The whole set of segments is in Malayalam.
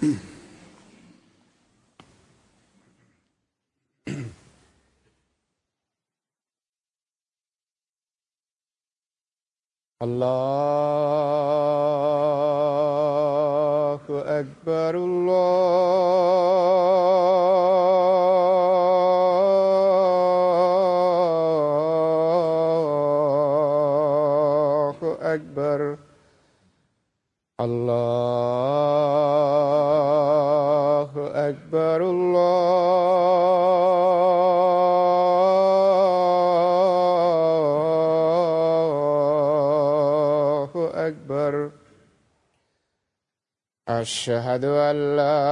الله أكبر الله أكبر الله أكبر الله أكبر أشهد أن لا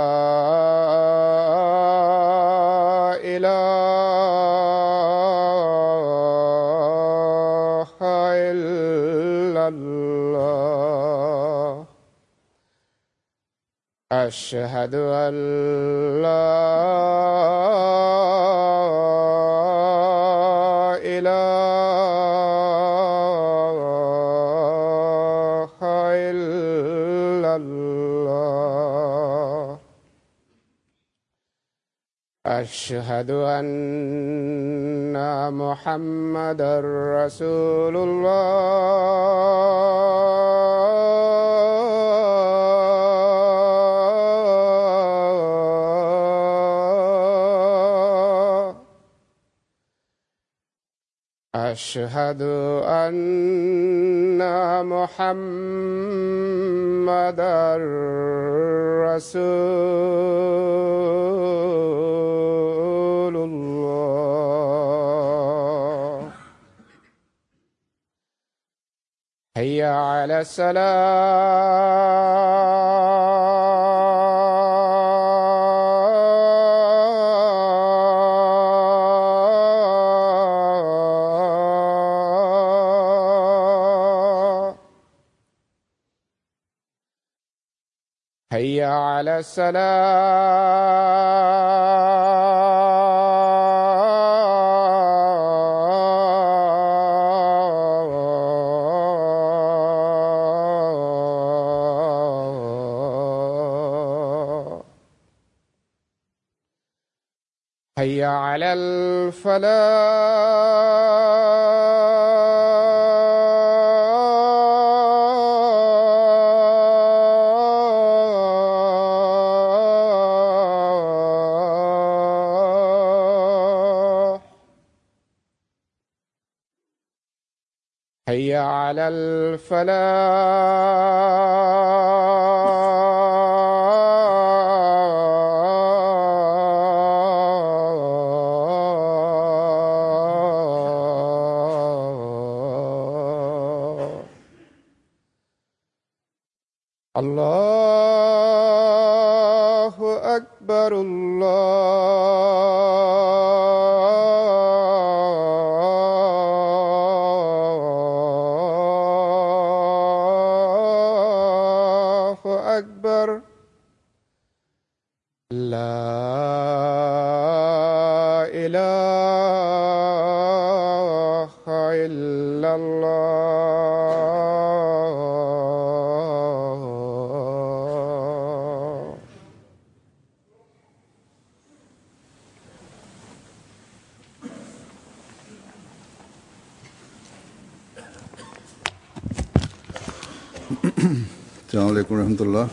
إله إلا الله أشهد أن لا إله إلا الله أشهد أن محمدا رسول الله أشهد أن محمدا رسول الله هيا على السلام هيا على السلام هيا على الفلاح هيا على الفلاح الله أكبر الله أكبر لا إله إلا الله السلام عليكم ورحمة الله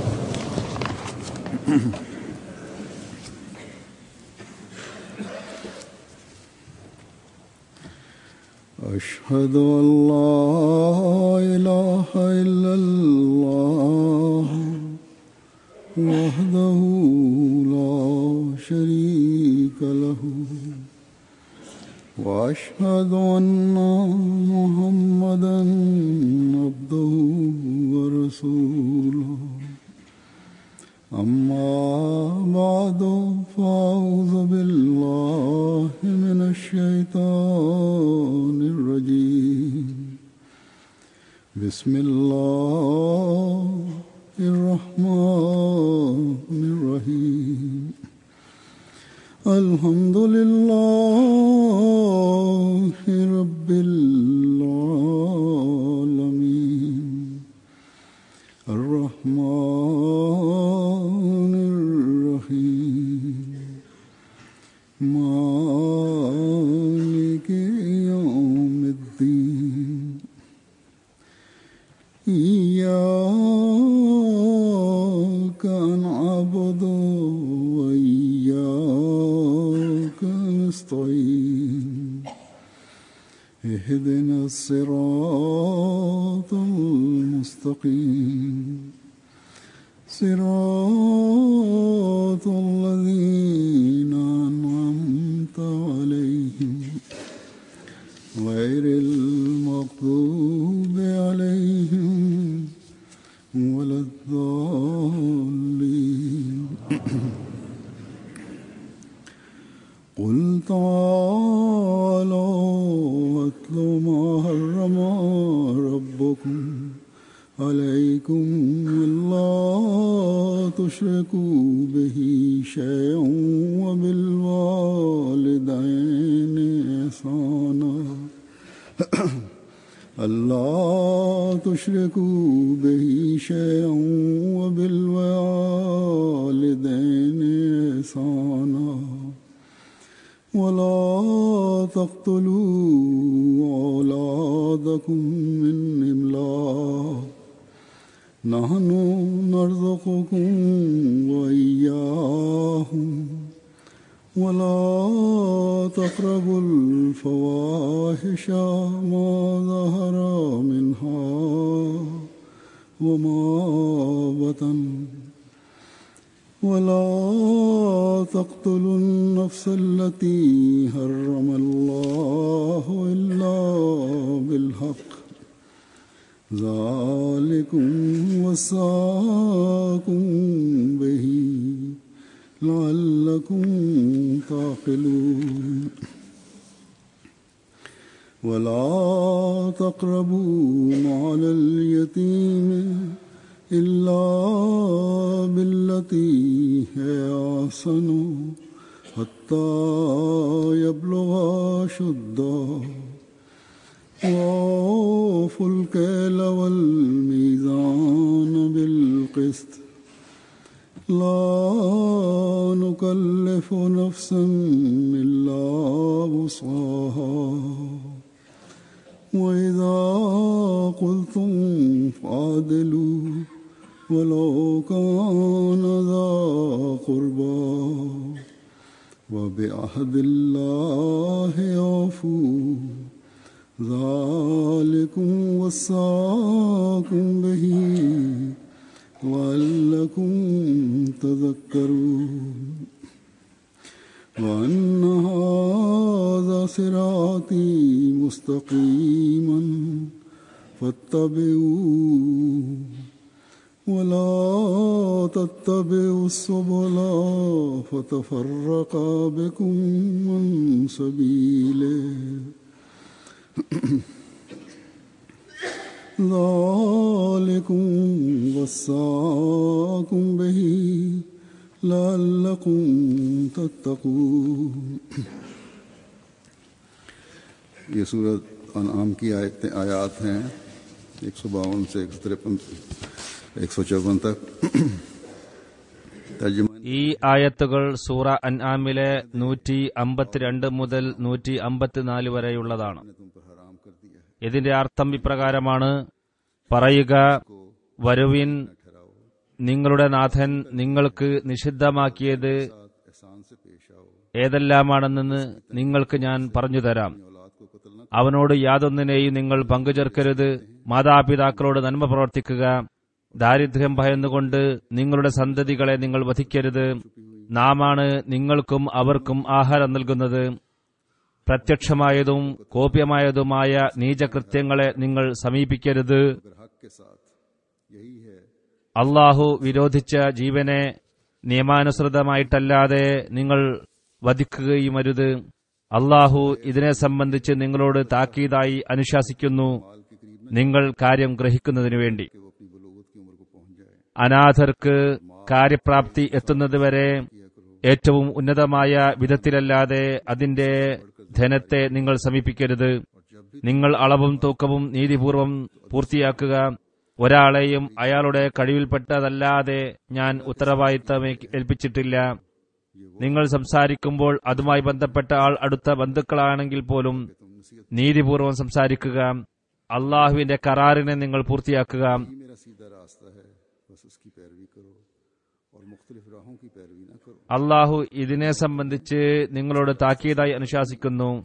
أشهد أن لا إله إلا الله وحده لا شريك له وأشهد أن محمدا عبده ورسوله أما بعد فأعوذ بالله من الشيطان الرجيم بسم الله الرحمن الرحيم الحمد لله رب العالمين الرحمن اهدنا الصراط المستقيم صراط الذين أنعمت عليهم غير المغضوب عليهم ولا الضالين قل تعالوا أتل ما حرم ربكم عليكم ألا تشركوا به شيئا وبالوالدين إحسانا ألا تشركوا به شيئا وبالوالدين إحسانا ولا تقتلوا أولادكم من إملاق نحن نرزقكم وإياهم ولا تقربوا الفواحش ما ظهر منها وما بطن ولا تقتلوا النفس التي حرم الله إلا بالحق ذلكم وصاكم به لعلكم تعقلون ولا تقربوا مال اليتيم إلا بالتي هي أحسن حتى يبلغ شده وأوفوا الكيل والميزان بالقسط لا نكلف نفسا إلا وسعها وإذا قلتم فعدلوا ولو كان ذا قربى وبعهد الله أوفوا ذلكم وصاكم به لعلكم تذكرون وأن هذا صراطي مستقيما فاتبعوه ولا تتبعوا السبل فتفرق بكم عن سبيله ذلكم وصاكم به لعلكم تتقون ये सूरत अनाम की आयत आयात हैं एक सौ बावन से एक सौ तिरपन एक सौ चौवन तक तर्जुमा ഈ ആയത്തുകൾ സൂറ അൻആമിലെ നൂറ്റി അമ്പത്തിരണ്ട് മുതൽ നൂറ്റി അമ്പത്തിനാല് വരെയുള്ളതാണ് तुम पर हराम कर दिया है ഇതിന്റെ അർത്ഥം ഇപ്രകാരമാണ് പറയുക വരുവിൻ ठहराओ നിങ്ങളുടെ നാഥൻ നിങ്ങൾക്ക് നിഷിദ്ധമാക്കിയത് साथ एहसान से पेश आओ ഏതെല്ലാമാണെന്ന് നിങ്ങൾക്ക് ഞാൻ പറഞ്ഞു തരാം औलाद को कत्ल न അവനോട് യാതൊന്നിനെയും നിങ്ങൾ പങ്കുചേർക്കരുത് മാതാപിതാക്കളോട് നന്മ പ്രവർത്തിക്കുക ദാരിദ്ര്യം ഭയന്നുകൊണ്ട് നിങ്ങളുടെ സന്തതികളെ നിങ്ങൾ വധിക്കരുത് നാമാണ് നിങ്ങൾക്കും അവർക്കും ആഹാരം നൽകുന്നത് പ്രത്യക്ഷമായതും കോപ്യമായതുമായ നീചകൃത്യങ്ങളെ നിങ്ങൾ സമീപിക്കരുത് अगर हक के साथ यही है അള്ളാഹു വിരോധിച്ച ജീവനെ നിയമാനുസൃതമായിട്ടല്ലാതെ നിങ്ങൾ വധിക്കുകയുമരുത് അള്ളാഹു ഇതിനെ സംബന്ധിച്ച് നിങ്ങളോട് താക്കീതായി അനുശാസിക്കുന്നു माल के करीब न നിങ്ങൾ കാര്യം ഗ്രഹിക്കുന്നതിനു വേണ്ടി कि वो अपनी बलूगत की उम्र को पहुंच जाए അനാഥർക്ക് കാര്യപ്രാപ്തി എത്തുന്നതുവരെ ഏറ്റവും ഉന്നതമായ വിധത്തിലല്ലാതെ അതിന്റെ ധനത്തെ നിങ്ങൾ സമീപിക്കരുത് നിങ്ങൾ അളവും തൂക്കവും നീതിപൂർവം പൂർത്തിയാക്കുക ഒരാളെയും അയാളുടെ കഴിവിൽപ്പെട്ടതല്ലാതെ ഞാൻ ഉത്തരവാദിത്തം ഏൽപ്പിച്ചിട്ടില്ല നിങ്ങൾ സംസാരിക്കുമ്പോൾ അതുമായി ബന്ധപ്പെട്ട ആൾ അടുത്ത ബന്ധുക്കളാണെങ്കിൽ പോലും നീതിപൂർവം സംസാരിക്കുക അള്ളാഹുവിന്റെ കരാറിനെ നിങ്ങൾ പൂർത്തിയാക്കുക ही मेरा सीधा रास्ता है बस उसकी पैरवी करो और मुख्तलिफ राहों की पैरवी ना करो അള്ളാഹു ഇതിനെ സംബന്ധിച്ച് നിങ്ങളോട് താക്കീതായി അനുശാസിക്കുന്നു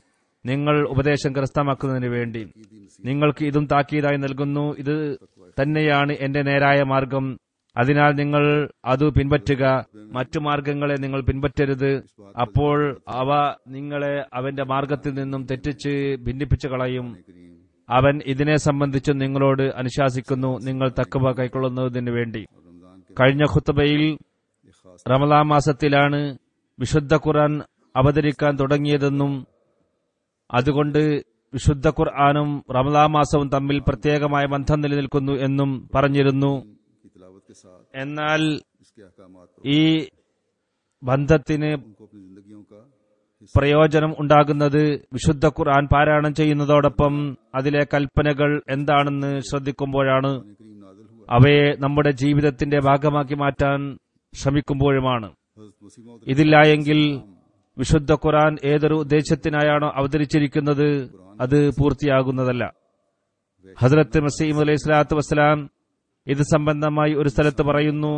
നിങ്ങൾ ഉപദേശം കരസ്ഥമാക്കുന്നതിന് വേണ്ടി നിങ്ങൾക്ക് ഇതും താക്കീതായി നൽകുന്നു ഇത് തന്നെയാണ് എന്റെ നേരായ മാർഗം അതിനാൽ നിങ്ങൾ അത് പിൻപറ്റുക മറ്റു മാർഗങ്ങളെ നിങ്ങൾ പിൻപറ്റരുത് അപ്പോൾ അവ നിങ്ങളെ അവന്റെ മാർഗത്തിൽ നിന്നും തെറ്റിച്ച് ഭിന്നിപ്പിച്ചു കളയും അവൻ ഇതിനെ സംബന്ധിച്ച് നിങ്ങളോട് അനുശാസിക്കുന്നു നിങ്ങൾ തക്കവ കൈക്കൊള്ളുന്നതിന് വേണ്ടി കഴിഞ്ഞ ഖുത്തബയിൽ റമലാ മാസത്തിലാണ് വിശുദ്ധ ഖുർആൻ അവതരിക്കാൻ തുടങ്ങിയതെന്നും അതുകൊണ്ട് വിശുദ്ധ ഖുർആാനും റമലാ മാസവും തമ്മിൽ പ്രത്യേകമായ ബന്ധം നിലനിൽക്കുന്നു എന്നും പറഞ്ഞിരുന്നു की तिलावत के साथ എന്നാൽ इसके अहकाम पर ഈ ബന്ധത്തിന് उनको अपनी जिंदगियों का हिस्सा പ്രയോജനം ഉണ്ടാകുന്നത് വിശുദ്ധ ഖുർആൻ പാരായണം ചെയ്യുന്നതോടൊപ്പം അതിലെ കൽപ്പനകൾ എന്താണെന്ന് ശ്രദ്ധിക്കുമ്പോഴാണ് करीम नाजिल हुआ അവയെ നമ്മുടെ ജീവിതത്തിന്റെ ഭാഗമാക്കി മാറ്റാൻ ശ്രമിക്കുമ്പോഴുമാണ് हजरत मुसीमा ഇതില്ല എങ്കിൽ വിശുദ്ധ ഖുർആൻ ഏതൊരു ഉദ്ദേശത്തിനായാണോ അവതരിച്ചിരിക്കുന്നത് അത് പൂർത്തിയാകുന്നതല്ല ഹസ്രത്ത് മസീം അലൈഹി സ്വലാത്തു വസ്സലാം ഇത് സംബന്ധമായി ഒരു സ്ഥലത്ത് പറയുന്നു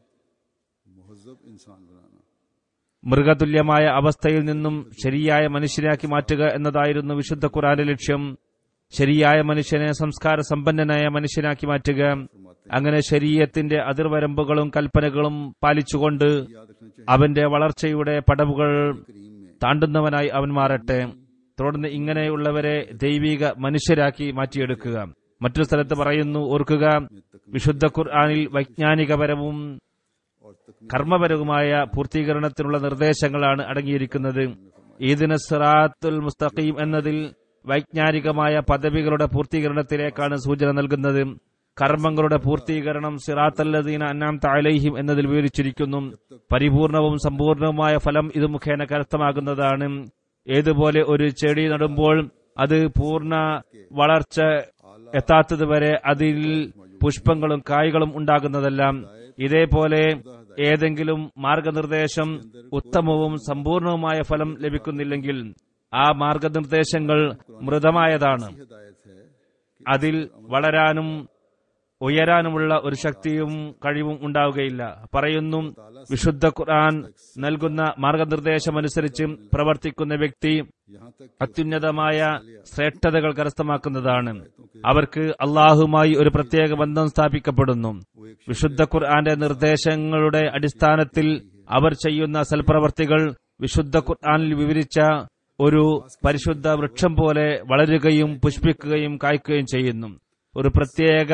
मुहजब इंसान बनाना മൃഗതുല്യമായ അവസ്ഥയിൽ നിന്നും ശരിയായ മനുഷ്യനാക്കി മാറ്റുക എന്നതായിരുന്നു വിശുദ്ധ ഖുറാന്റെ ലക്ഷ്യം ശരിയായ മനുഷ്യനെ സംസ്കാര സമ്പന്നനായ മനുഷ്യനാക്കി മാറ്റുക അങ്ങനെ ശരീരത്തിന്റെ അതിർവരമ്പുകളും കൽപ്പനകളും പാലിച്ചുകൊണ്ട് याद रखना चाहिए അവന്റെ വളർച്ചയുടെ പടവുകൾ करीम में താണ്ടുന്നവനായി അവൻ മാറട്ടെ തുടർന്ന് ഇങ്ങനെയുള്ളവരെ ദൈവിക മനുഷ്യരാക്കി മാറ്റിയെടുക്കുക മറ്റൊരു സ്ഥലത്ത് പറയുന്നു ഓർക്കുക വിശുദ്ധ ഖുർആാനിൽ വൈജ്ഞാനികപരവും और तकनीक കർമ്മപരവുമായ പൂർത്തീകരണത്തിനുള്ള നിർദ്ദേശങ്ങളാണ് അടങ്ങിയിരിക്കുന്നത് ഈദിന സിറാത്തുൽ മുസ്തഖീം എന്നതിൽ വൈജ്ഞാനികമായ പദവികളുടെ പൂർത്തീകരണത്തിലേക്കാണ് സൂചന നൽകുന്നത് കർമ്മങ്ങളുടെ പൂർത്തീകരണം സിറാത്തല്ലദീന അന്നാം താലൈഹിം എന്നതിൽ വിവരിച്ചിരിക്കുന്നു പരിപൂർണവും സമ്പൂർണവുമായ ഫലം ഇത് മുഖേന കരസ്ഥമാകുന്നതാണ് ഏതുപോലെ ഒരു ചെടി നടുമ്പോൾ അത് പൂർണ്ണ വളർച്ച എത്താത്തതുവരെ അതിൽ പുഷ്പങ്ങളും കായ്കളും ഉണ്ടാകുന്നതെല്ലാം ഇതേപോലെ ഏതെങ്കിലും മാർഗനിർദ്ദേശം ഉത്തമവും സമ്പൂർണവുമായ ഫലം ലഭിക്കുന്നില്ലെങ്കിൽ ആ മാർഗനിർദ്ദേശങ്ങൾ മൃതമായതാണ് हिदायत है അതിൽ വളരാനും ഉയരാനുമുള്ള ഒരു ശക്തിയും കഴിവും ഉണ്ടാവുകയില്ല പറയുന്നു വിശുദ്ധ ഖുർആൻ നൽകുന്ന മാർഗനിർദ്ദേശമനുസരിച്ച് പ്രവർത്തിക്കുന്ന വ്യക്തി यहाँ तक അത്യുന്നതമായ ശ്രേഷ്ഠതകൾ കരസ്ഥമാക്കുന്നതാണ് അവർക്ക് അള്ളാഹുമായി ഒരു പ്രത്യേക ബന്ധം സ്ഥാപിക്കപ്പെടുന്നു വിശുദ്ധ ഖുർആന്റെ നിർദ്ദേശങ്ങളുടെ അടിസ്ഥാനത്തിൽ അവർ ചെയ്യുന്ന സൽപ്രവർത്തികൾ വിശുദ്ധ ഖുർആനിൽ വിവരിച്ച ഒരു പരിശുദ്ധ വൃക്ഷം പോലെ വളരുകയും പുഷ്പിക്കുകയും കായ്ക്കുകയും ചെയ്യുന്നു ഒരു പ്രത്യേക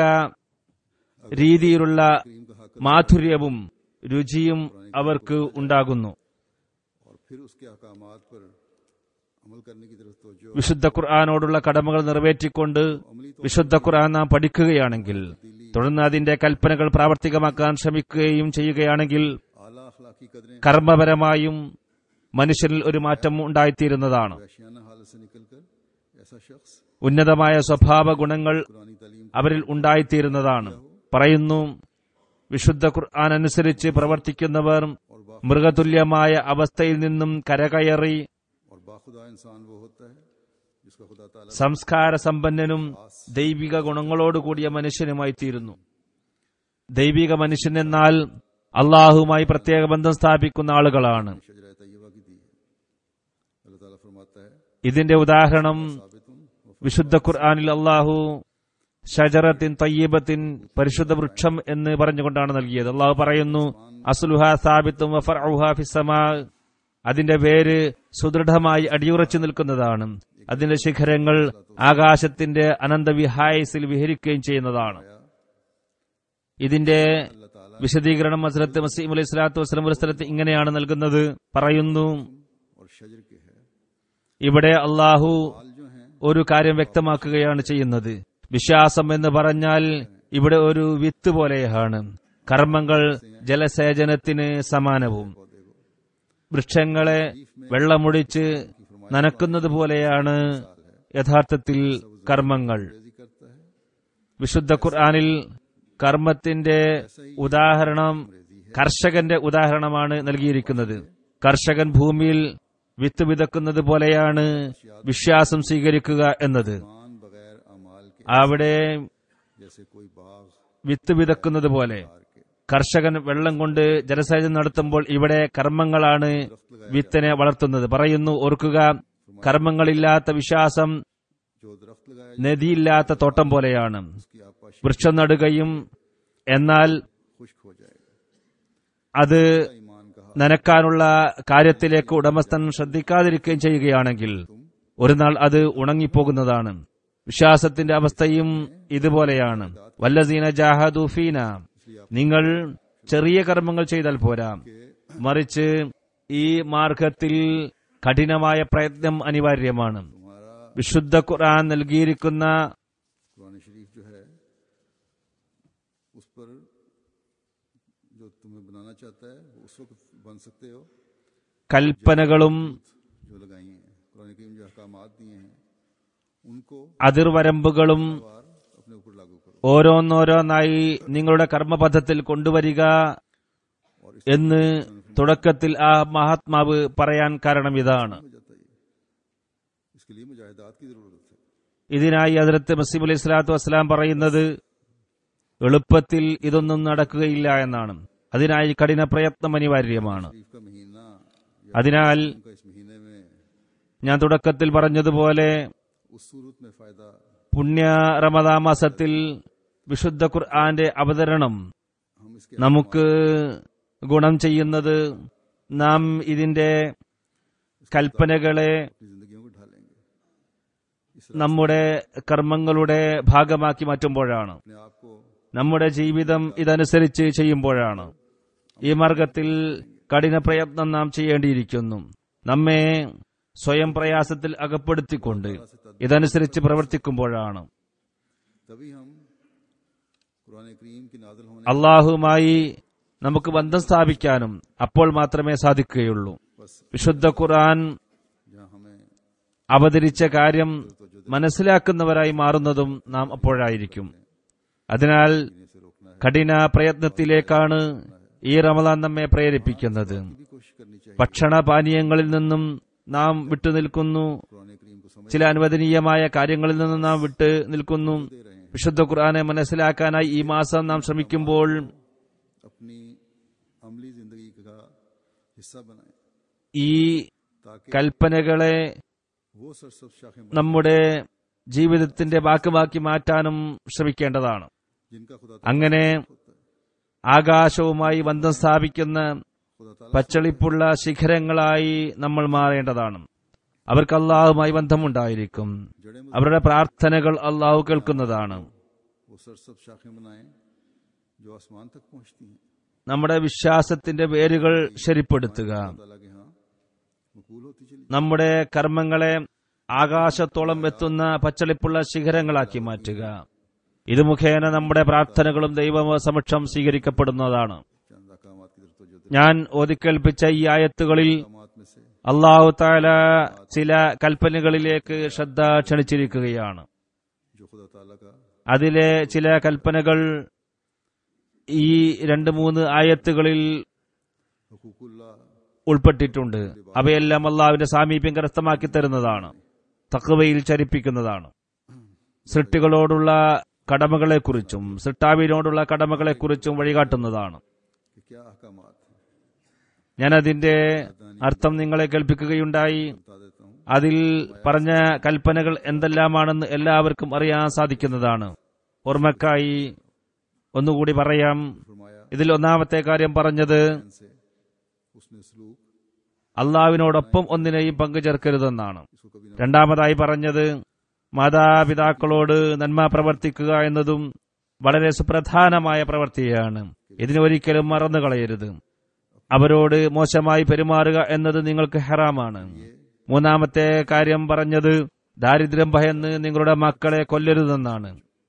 രീതിയിലുള്ള മാധുര്യവും രുചിയും അവർക്ക് ഉണ്ടാകുന്നു और फिर उसके अहकामात पर अमल करने की तरफ तवज्जो വിശുദ്ധ ഖുർആാനോടുള്ള കടമകൾ നിറവേറ്റിക്കൊണ്ട് വിശുദ്ധ ഖുർആൻ നാം പഠിക്കുകയാണെങ്കിൽ തുടർന്ന് അതിന്റെ കൽപ്പനകൾ പ്രാവർത്തികമാക്കാൻ ശ്രമിക്കുകയും ചെയ്യുകയാണെങ്കിൽ आला अखलाकी कदरें കർമ്മപരമായും മനുഷ്യനിൽ ഒരു മാറ്റം ഉണ്ടായിത്തീരുന്നതാണ് वैश्याना हालत से निकलकर ऐसा शख्स ഉന്നതമായ സ്വഭാവ ഗുണങ്ങൾ पुरानी तालीम അവരിൽ ഉണ്ടായിത്തീരുന്നതാണ് പറയുന്നു വിശുദ്ധ ഖുർആൻ അനുസരിച്ച് പ്രവർത്തിക്കുന്നവർ മൃഗതുല്യമായ അവസ്ഥയിൽ നിന്നും കരകയറി और बाखुदा इंसान वो होता है जिसका खुदा ताला സംസ്കാര സമ്പന്നനും ദൈവിക ഗുണങ്ങളോടുകൂടിയ മനുഷ്യനുമായി തീരുന്നു ദൈവിക മനുഷ്യൻ എന്നാൽ അള്ളാഹുമായി പ്രത്യേക ബന്ധം സ്ഥാപിക്കുന്ന ആളുകളാണ് शजरा तय्यबा की दी है अल्लाह ताला फरमाता है ഇതിന്റെ ഉദാഹരണം साबितुन വിശുദ്ധ ഖുർആാനിൽ അള്ളാഹു ഷജറത്തിൻ തയ്യബത്തിൻ പരിശുദ്ധ വൃക്ഷം എന്ന് പറഞ്ഞുകൊണ്ടാണ് നൽകിയത് അള്ളാഹു പറയുന്നു അസുലുഹ സാബിത്തും വഫർഉഹ ഫിസ്സമാ അതിന്റെ പേര് സുദൃഢമായി അടിയുറച്ചു നിൽക്കുന്നതാണ് അതിന്റെ ശിഖരങ്ങൾ ആകാശത്തിന്റെ അനന്തവിഹായസിൽ വിഹരിക്കുകയും ചെയ്യുന്നതാണ് ഇതിന്റെ വിശദീകരണം ഹസ്രത്ത് മസീം അലൈഹി സ്വലാത്തു വസ്ലം ഒരു സ്ഥലത്ത് ഇങ്ങനെയാണ് നൽകുന്നത് പറയുന്നു और शजर के है ഇവിടെ അള്ളാഹു हाल जो हैं ഒരു കാര്യം വ്യക്തമാക്കുകയാണ് ചെയ്യുന്നത് വിശ്വാസം എന്ന് പറഞ്ഞാൽ ഇവിടെ ഒരു വിത്ത് പോലെയാണ് കർമ്മങ്ങൾ ജലസേചനത്തിന് സമാനവും വൃക്ഷങ്ങളെ വെള്ളമൊടിച്ച് നനക്കുന്നത് പോലെയാണ് യഥാർത്ഥത്തിൽ കർമ്മങ്ങൾ रेजी करता है വിശുദ്ധ ഖുർആാനിൽ കർമ്മത്തിന്റെ ഉദാഹരണം കർഷകന്റെ ഉദാഹരണമാണ് നൽകിയിരിക്കുന്നത് കർഷകൻ ഭൂമിയിൽ വിത്ത് വിതക്കുന്നത് പോലെയാണ് വിശ്വാസം സ്വീകരിക്കുക എന്നത് मान बगैर अमाल के അവിടെ जैसे कोई बाग വിത്ത് വിതക്കുന്നത് പോലെ കർഷകൻ വെള്ളം കൊണ്ട് ജലസേചനം നടത്തുമ്പോൾ ഇവിടെ കർമ്മങ്ങളാണ് വിത്തിനെ വളർത്തുന്നത് പറയുന്നു ഓർക്കുക കർമ്മങ്ങളില്ലാത്ത വിശ്വാസം जो दरख्त लगाया നദിയില്ലാത്ത തോട്ടം പോലെയാണ് उसकी आपाशी വൃക്ഷം നടുകയും എന്നാൽ खुश्क हो जाएगा അത് ईमान कहा നനക്കാനുള്ള കാര്യത്തിലേക്ക് ഉടമസ്ഥൻ ശ്രദ്ധിക്കാതിരിക്കുകയും ചെയ്യുകയാണെങ്കിൽ ഒരു നാൾ അത് ഉണങ്ങിപ്പോകുന്നതാണ് വിശ്വാസത്തിന്റെ അവസ്ഥയും ഇതുപോലെയാണ് വല്ലസീന ജാഹദുഫീന നിങ്ങൾ ചെറിയ കർമ്മങ്ങൾ ചെയ്താൽ പോരാ മറിച്ച് ഈ മാർഗത്തിൽ കഠിനമായ പ്രയത്നം അനിവാര്യമാണ് तुम्हारा വിശുദ്ധ ഖുർആൻ നൽകിയിരിക്കുന്ന कुरान शरीफ जो है उस पर जो तुम्हें बनाना चाहता है उस वक्त बन सकते हो കൽപ്പനകളും जो लगाई हैं कुरान करीम जो अहकामात दिए हैं उनको അതിർവരമ്പുകളും बार अपने ऊपर लागू करो ഓരോന്നോരോന്നായി നിങ്ങളുടെ കർമ്മപഥത്തിൽ കൊണ്ടുവരിക और इस എന്ന് തുടക്കത്തിൽ ആ മഹാത്മാവ് പറയാൻ കാരണം ഇതാണ് हो जाता है ये। इसके लिए मुजाहिदात की जरूरत है ഇതിനായി ഹജരത്ത് മസീം അലൈഹി സ്വലാത്തു വസ്സലാം പറയുന്നത് എളുപ്പത്തിൽ ഇതൊന്നും നടക്കുകയില്ല എന്നാണ് അതിനായി കഠിന പ്രയത്നം അനിവാര്യമാണ് शरीफ का महीना या അതിനാൽ उनका इस महीने में ഞാൻ തുടക്കത്തിൽ പറഞ്ഞതുപോലെ उस सूरत में फायदा പുണ്യ റമദാ മാസത്തിൽ വിശുദ്ധ ഖുർആന്റെ അവതരണം हम इसके നമുക്ക് ഗുണം ചെയ്യുന്നത് നാം ഇതിന്റെ കൽപ്പനകളെ अपनी जिंदगियों को ढालेंगे इस നമ്മുടെ കർമ്മങ്ങളുടെ ഭാഗമാക്കി മാറ്റുമ്പോഴാണ് अपने आप को നമ്മുടെ ജീവിതം ഇതനുസരിച്ച് ചെയ്യുമ്പോഴാണ് ഈ മാർഗത്തിൽ കഠിന പ്രയത്നം നാം ചെയ്യേണ്ടിയിരിക്കുന്നു നമ്മെ സ്വയം പ്രയാസത്തിൽ അകപ്പെടുത്തിക്കൊണ്ട് ഇതനുസരിച്ച് പ്രവർത്തിക്കുമ്പോഴാണ് तभी हम कुरान करीम की नाजल होने അള്ളാഹുമായി നമുക്ക് ബന്ധം സ്ഥാപിക്കാനും അപ്പോൾ മാത്രമേ സാധിക്കുകയുള്ളൂ बस വിശുദ്ധ ഖുർആൻ जहाँ हमें അവതരിച്ച കാര്യം മനസ്സിലാക്കുന്നവരായി മാറുന്നതും നാം അപ്പോഴായിരിക്കും അതിനാൽ पीने से रोकना है കഠിന പ്രയത്നത്തിലേക്കാണ് ഈ റമദാൻ നമ്മെ പ്രേരിപ്പിക്കുന്നത് भी कोशिश करनी चाहिए ഭക്ഷണപാനീയങ്ങളിൽ നിന്നും നാം വിട്ടുനിൽക്കുന്നു कुरान करीम को समझ ചില അനുവദനീയമായ കാര്യങ്ങളിൽ നിന്നും നാം വിട്ട് നിൽക്കുന്നു दे रहे हैं വിശുദ്ധ ഖുർആനെ മനസ്സിലാക്കാനായി ഈ മാസം നാം ശ്രമിക്കുമ്പോൾ अपनी अमली जिंदगी का हिस्सा बनाएं ഈ ताकि കൽപ്പനകളെ वो सरसब शाखें बनें നമ്മുടെ ജീവിതത്തിന്റെ ഭാഗമാക്കി മാറ്റാനും ശ്രമിക്കേണ്ടതാണ് जिनका खुदा അങ്ങനെ होता है ആകാശവുമായി ബന്ധം സ്ഥാപിക്കുന്ന खुदा ताला പച്ചളിപ്പുള്ള ശിഖരങ്ങളായി നമ്മൾ മാറേണ്ടതാണ് അവർക്ക് അള്ളാഹുമായി ബന്ധമുണ്ടായിരിക്കും जड़े में അവരുടെ പ്രാർത്ഥനകൾ അള്ളാഹു കേൾക്കുന്നതാണ് वो सरसब शाखें बनाएं जो आसमान तक पहुंचती हैं നമ്മുടെ വിശ്വാസത്തിന്റെ വേരുകൾ ശരിപ്പെടുത്തുക ताला के यहाँ मकबूल होती चली നമ്മുടെ കർമ്മങ്ങളെ ആകാശത്തോളം എത്തുന്ന പച്ചളിപ്പുള്ള ശിഖരങ്ങളാക്കി മാറ്റുക ഇത് മുഖേന നമ്മുടെ പ്രാർത്ഥനകളും ദൈവ സമക്ഷം സ്വീകരിക്കപ്പെടുന്നതാണ് चंद अहकामात की तरफ तो ഞാൻ ഓതിക്കേൽപ്പിച്ച ഈ ആയത്തുകളിൽ अहकामात में से അള്ളാഹു താല ചില കൽപ്പനകളിലേക്ക് ശ്രദ്ധ ക്ഷണിച്ചിരിക്കുകയാണ് जो खुदा ताला का അതിലെ ചില കൽപ്പനകൾ ഈ രണ്ട് മൂന്ന് ആയത്തുകളിൽ हकूकुल्ला ഉൾപ്പെട്ടിട്ടുണ്ട് അവയെല്ലാം അള്ളാഹുവിന്റെ സാമീപ്യം കരസ്ഥമാക്കി തരുന്നതാണ് തക്കവയിൽ ചരിപ്പിക്കുന്നതാണ് സൃഷ്ടികളോടുള്ള കടമകളെക്കുറിച്ചും സൃഷ്ടാവിനോടുള്ള കടമകളെക്കുറിച്ചും വഴികാട്ടുന്നതാണ് कि क्या अहकामात हैं ഞാൻ അതിന്റെ അർത്ഥം നിങ്ങളെ കേൾപ്പിക്കുകയുണ്ടായി बता देता हूँ അതിൽ പറഞ്ഞ കൽപ്പനകൾ എന്തെല്ലാമാണെന്ന് എല്ലാവർക്കും അറിയാൻ സാധിക്കുന്നതാണ് ഓർമ്മക്കായി ഒന്നുകൂടി പറയാം फरमाया ഇതിൽ ഒന്നാമത്തെ കാര്യം പറഞ്ഞത് से उसने सलूक അള്ളാവിനോടൊപ്പം ഒന്നിനെയും പങ്കുചേർക്കരുതെന്നാണ് इसको कभी ना രണ്ടാമതായി പറഞ്ഞത് മാതാപിതാക്കളോട് നന്മ പ്രവർത്തിക്കുക എന്നതും വളരെ സുപ്രധാനമായ പ്രവൃത്തിയാണ് ഇതിനൊരിക്കലും മറന്നു കളയരുത് അവരോട് മോശമായി പെരുമാറുക എന്നത് നിങ്ങൾക്ക് ഹെറാമാണ് മൂന്നാമത്തെ കാര്യം പറഞ്ഞത് ദാരിദ്ര്യം ഭയന്ന് നിങ്ങളുടെ മക്കളെ കൊല്ലരുതെന്നാണ്